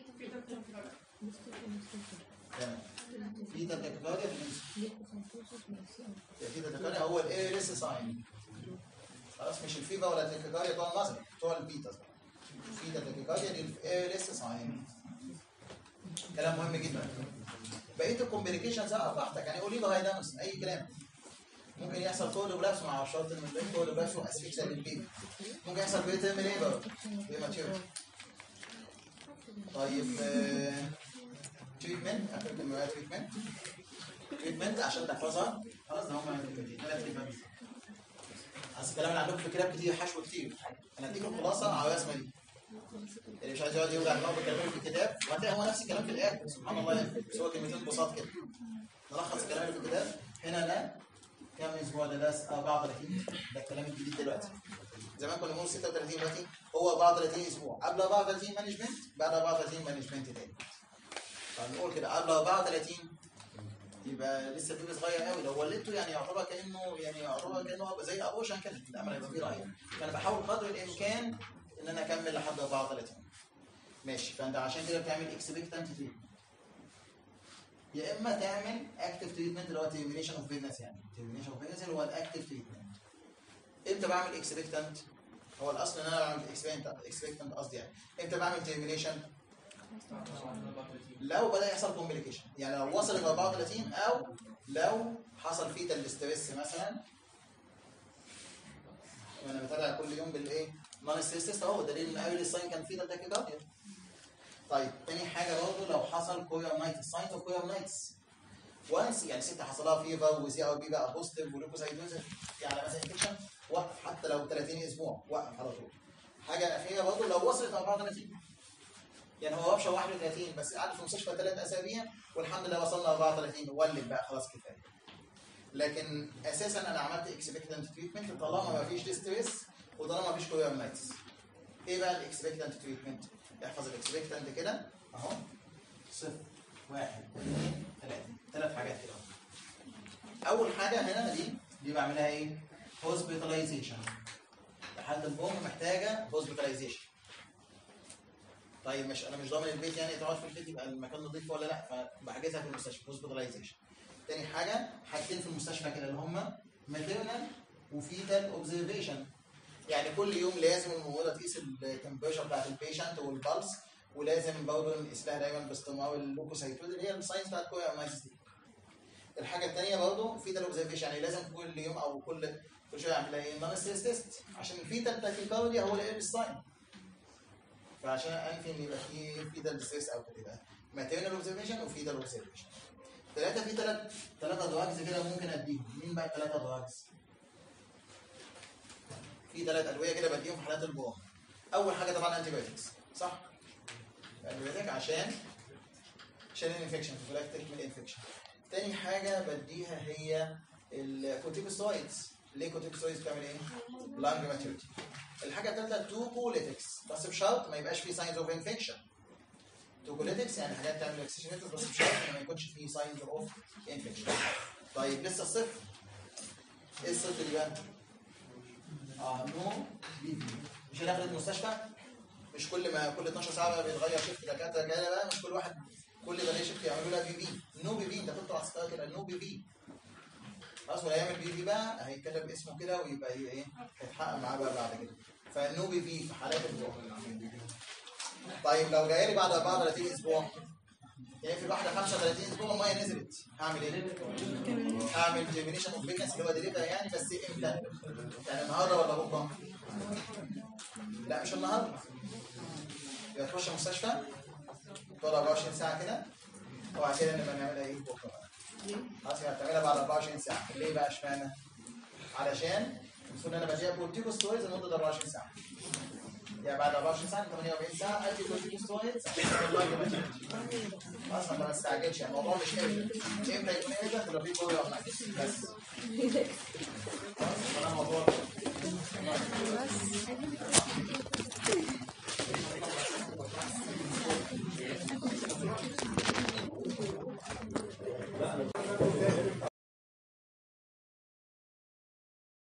تمام في تاكيكارديا في في تاكيكارديا هو الايرلست ساين خلاص مش الفيفا ولا التاكيكارديا بتوع النظر بتوع البيتاز في تاكيكارديا دي الايرلست ساين كلام مهم جدا بقيه الكومبليكيشنز اه براحتك يعني قولي له هايدامس اي كلام ممكن يحصل كولوبلاس مع شرط ان البيت كولوبلاس واسفيكسيا للبيبي ممكن يحصل بيتم ليبر بريماتيور طيب تريتمنت اخر كلمه تريتمنت تريتمنت عشان تحفظها خلاص ده هم ثلاث تريتمنت اصل الكلام اللي عندكم في كلام كتير حشو كتير انا اديك الخلاصه على الرسمه دي اللي مش عايز يقعد يوجع دماغه بالكلام في الكتاب وهتلاقي هو نفس الكلام في الاخر سبحان الله يعني بس هو كلمتين بساط كده نلخص الكلام اللي في الكتاب هنا ده كام اسبوع ده ده 34 ده الكلام الجديد دلوقتي زمان كنا بنقول 36 دلوقتي هو 34 اسبوع قبل 34 مانجمنت بعد 34 مانجمنت تاني فنقول كده قبل 34 يبقى لسه البيبي صغير قوي لو ولدته يعني يعتبر كانه يعني يعتبر كانه زي ابوشن كده الامل هيبقى فيه ضعيف فانا بحاول قدر الامكان ان انا اكمل لحد 34 ماشي فانت عشان كده بتعمل اكسبكتنت تريتمنت يا اما تعمل اكتف تريتمنت اللي هو تيرمينيشن اوف بيزنس يعني تيرمينيشن اوف بيزنس اللي هو الاكتف تريتمنت امتى بعمل اكسبكتنت هو الاصل ان انا بعمل اكسبكتنت قصدي يعني امتى بعمل تيرمينيشن لو بدا يحصل كومبليكيشن يعني لو وصلت 34 او لو حصل فيه ستريس مثلا وانا بتابع كل يوم بالايه نون ستريس اهو دليل ان اول الساين كان فيه ده كده طيب تاني حاجه برضه لو حصل كويرنايتس ساينز اوف كويرنايتس وانس يعني ست حصلها فيفر وزي ار بي بقى بوزيتيف ولوكوسايتوزيس في علامات انفكشن وقف حتى لو 30 اسبوع وقف على طول حاجه الاخيره برضه لو وصلت 34 يعني هو وبشه 31 بس قعد في المستشفى ثلاث اسابيع والحمد لله وصلنا 34 ولد بقى خلاص كفايه لكن اساسا انا عملت اكسبكتنت تريتمنت طالما ما فيش ديستريس وطالما ما فيش كويرنايتس ايه بقى الاكسبكتنت تريتمنت احفظ الاكسبكتنت كده اهو صفر واحد اثنين ثلاثة ثلاث حاجات كده اول حاجه هنا دي دي بعملها ايه هوسبيتاليزيشن حالة الام محتاجه هوسبيتاليزيشن طيب مش انا مش ضامن البيت يعني تقعد في البيت يبقى المكان نظيف ولا لا فبحجزها في المستشفى هوسبيتاليزيشن تاني حاجه حاجتين في المستشفى كده اللي هم ماتيرنال وفيتال اوبزرفيشن يعني كل يوم لازم الممرضه تقيس التمبريتشر بتاعت البيشنت والبلس ولازم برضه نقيس لها دايما باستمرار اللوكوسايتوز اللي هي الساينس بتاعت كويرنايتس دي الحاجه الثانيه برضه فيتال اوبزرفيشن يعني لازم كل يوم او كل كل شويه اعمل لها ايه نون ستريس تيست عشان الفيتال تاكيكارديا هو اللي الساين فعشان انفي ان يبقى في فيتال ستريس او كده يبقى ماتيرنال اوبزرفيشن وفيتال اوبزرفيشن ثلاثه في ثلاث ثلاثه دراجز كده ممكن اديهم مين بقى الثلاثه دراجز؟ في ثلاث ادويه كده بديهم في حالات البوم اول حاجه طبعا انتي بايوتكس صح؟ انتي عشان عشان الانفكشن بروفلاكتيك من الانفكشن تاني حاجه بديها هي الكورتيكوستويدز ليه كورتيكوستويدز بتعمل ايه؟ لانج ماتيوريتي الحاجه الثالثه توكوليتكس بس بشرط ما يبقاش فيه ساينز اوف انفكشن توكوليتكس يعني حاجات تعمل اكسجينيتس بس بشرط ان ما يكونش فيه ساينز اوف انفكشن طيب لسه الصفر ايه الصفر اللي بقى؟ اه نو بي في مش هناخد المستشفى مش كل ما كل 12 ساعه بيتغير شيفت دكاتره كده بقى مش كل واحد كل ما شيفت يعملوا لها بي في نو بي في انت كنت عسكري كده نو بي في خلاص ولا يعمل بي في بقى هيتكتب اسمه كده ويبقى ايه هيتحقق معاه بقى بعد كده فالنو بي في في حالات الجوع طيب لو جاي لي بعد 34 اسبوع يعني في واحده 35 اسبوع الميه نزلت هعمل ايه؟ هعمل جيمينيشن اوف بيكنس اللي هو ديليفر يعني بس امتى؟ يعني النهارده ولا بكره؟ لا مش النهارده يبقى تخش المستشفى تقعد 24 ساعه كده وبعد كده نبقى نعملها ايه بكره خلاص يبقى هتعملها بعد 24 ساعه ليه بقى اشمعنى؟ علشان المفروض ان انا بديها كورتيكوستويدز لمده 24 ساعه يعني بعد 24 ساعه 48 ساعه ادي كورتيكوستويدز عشان خلاص ما تستعجلش يعني الموضوع مش قادر امتى يكون قادر لو في كوريا بس خلاص ده الموضوع بس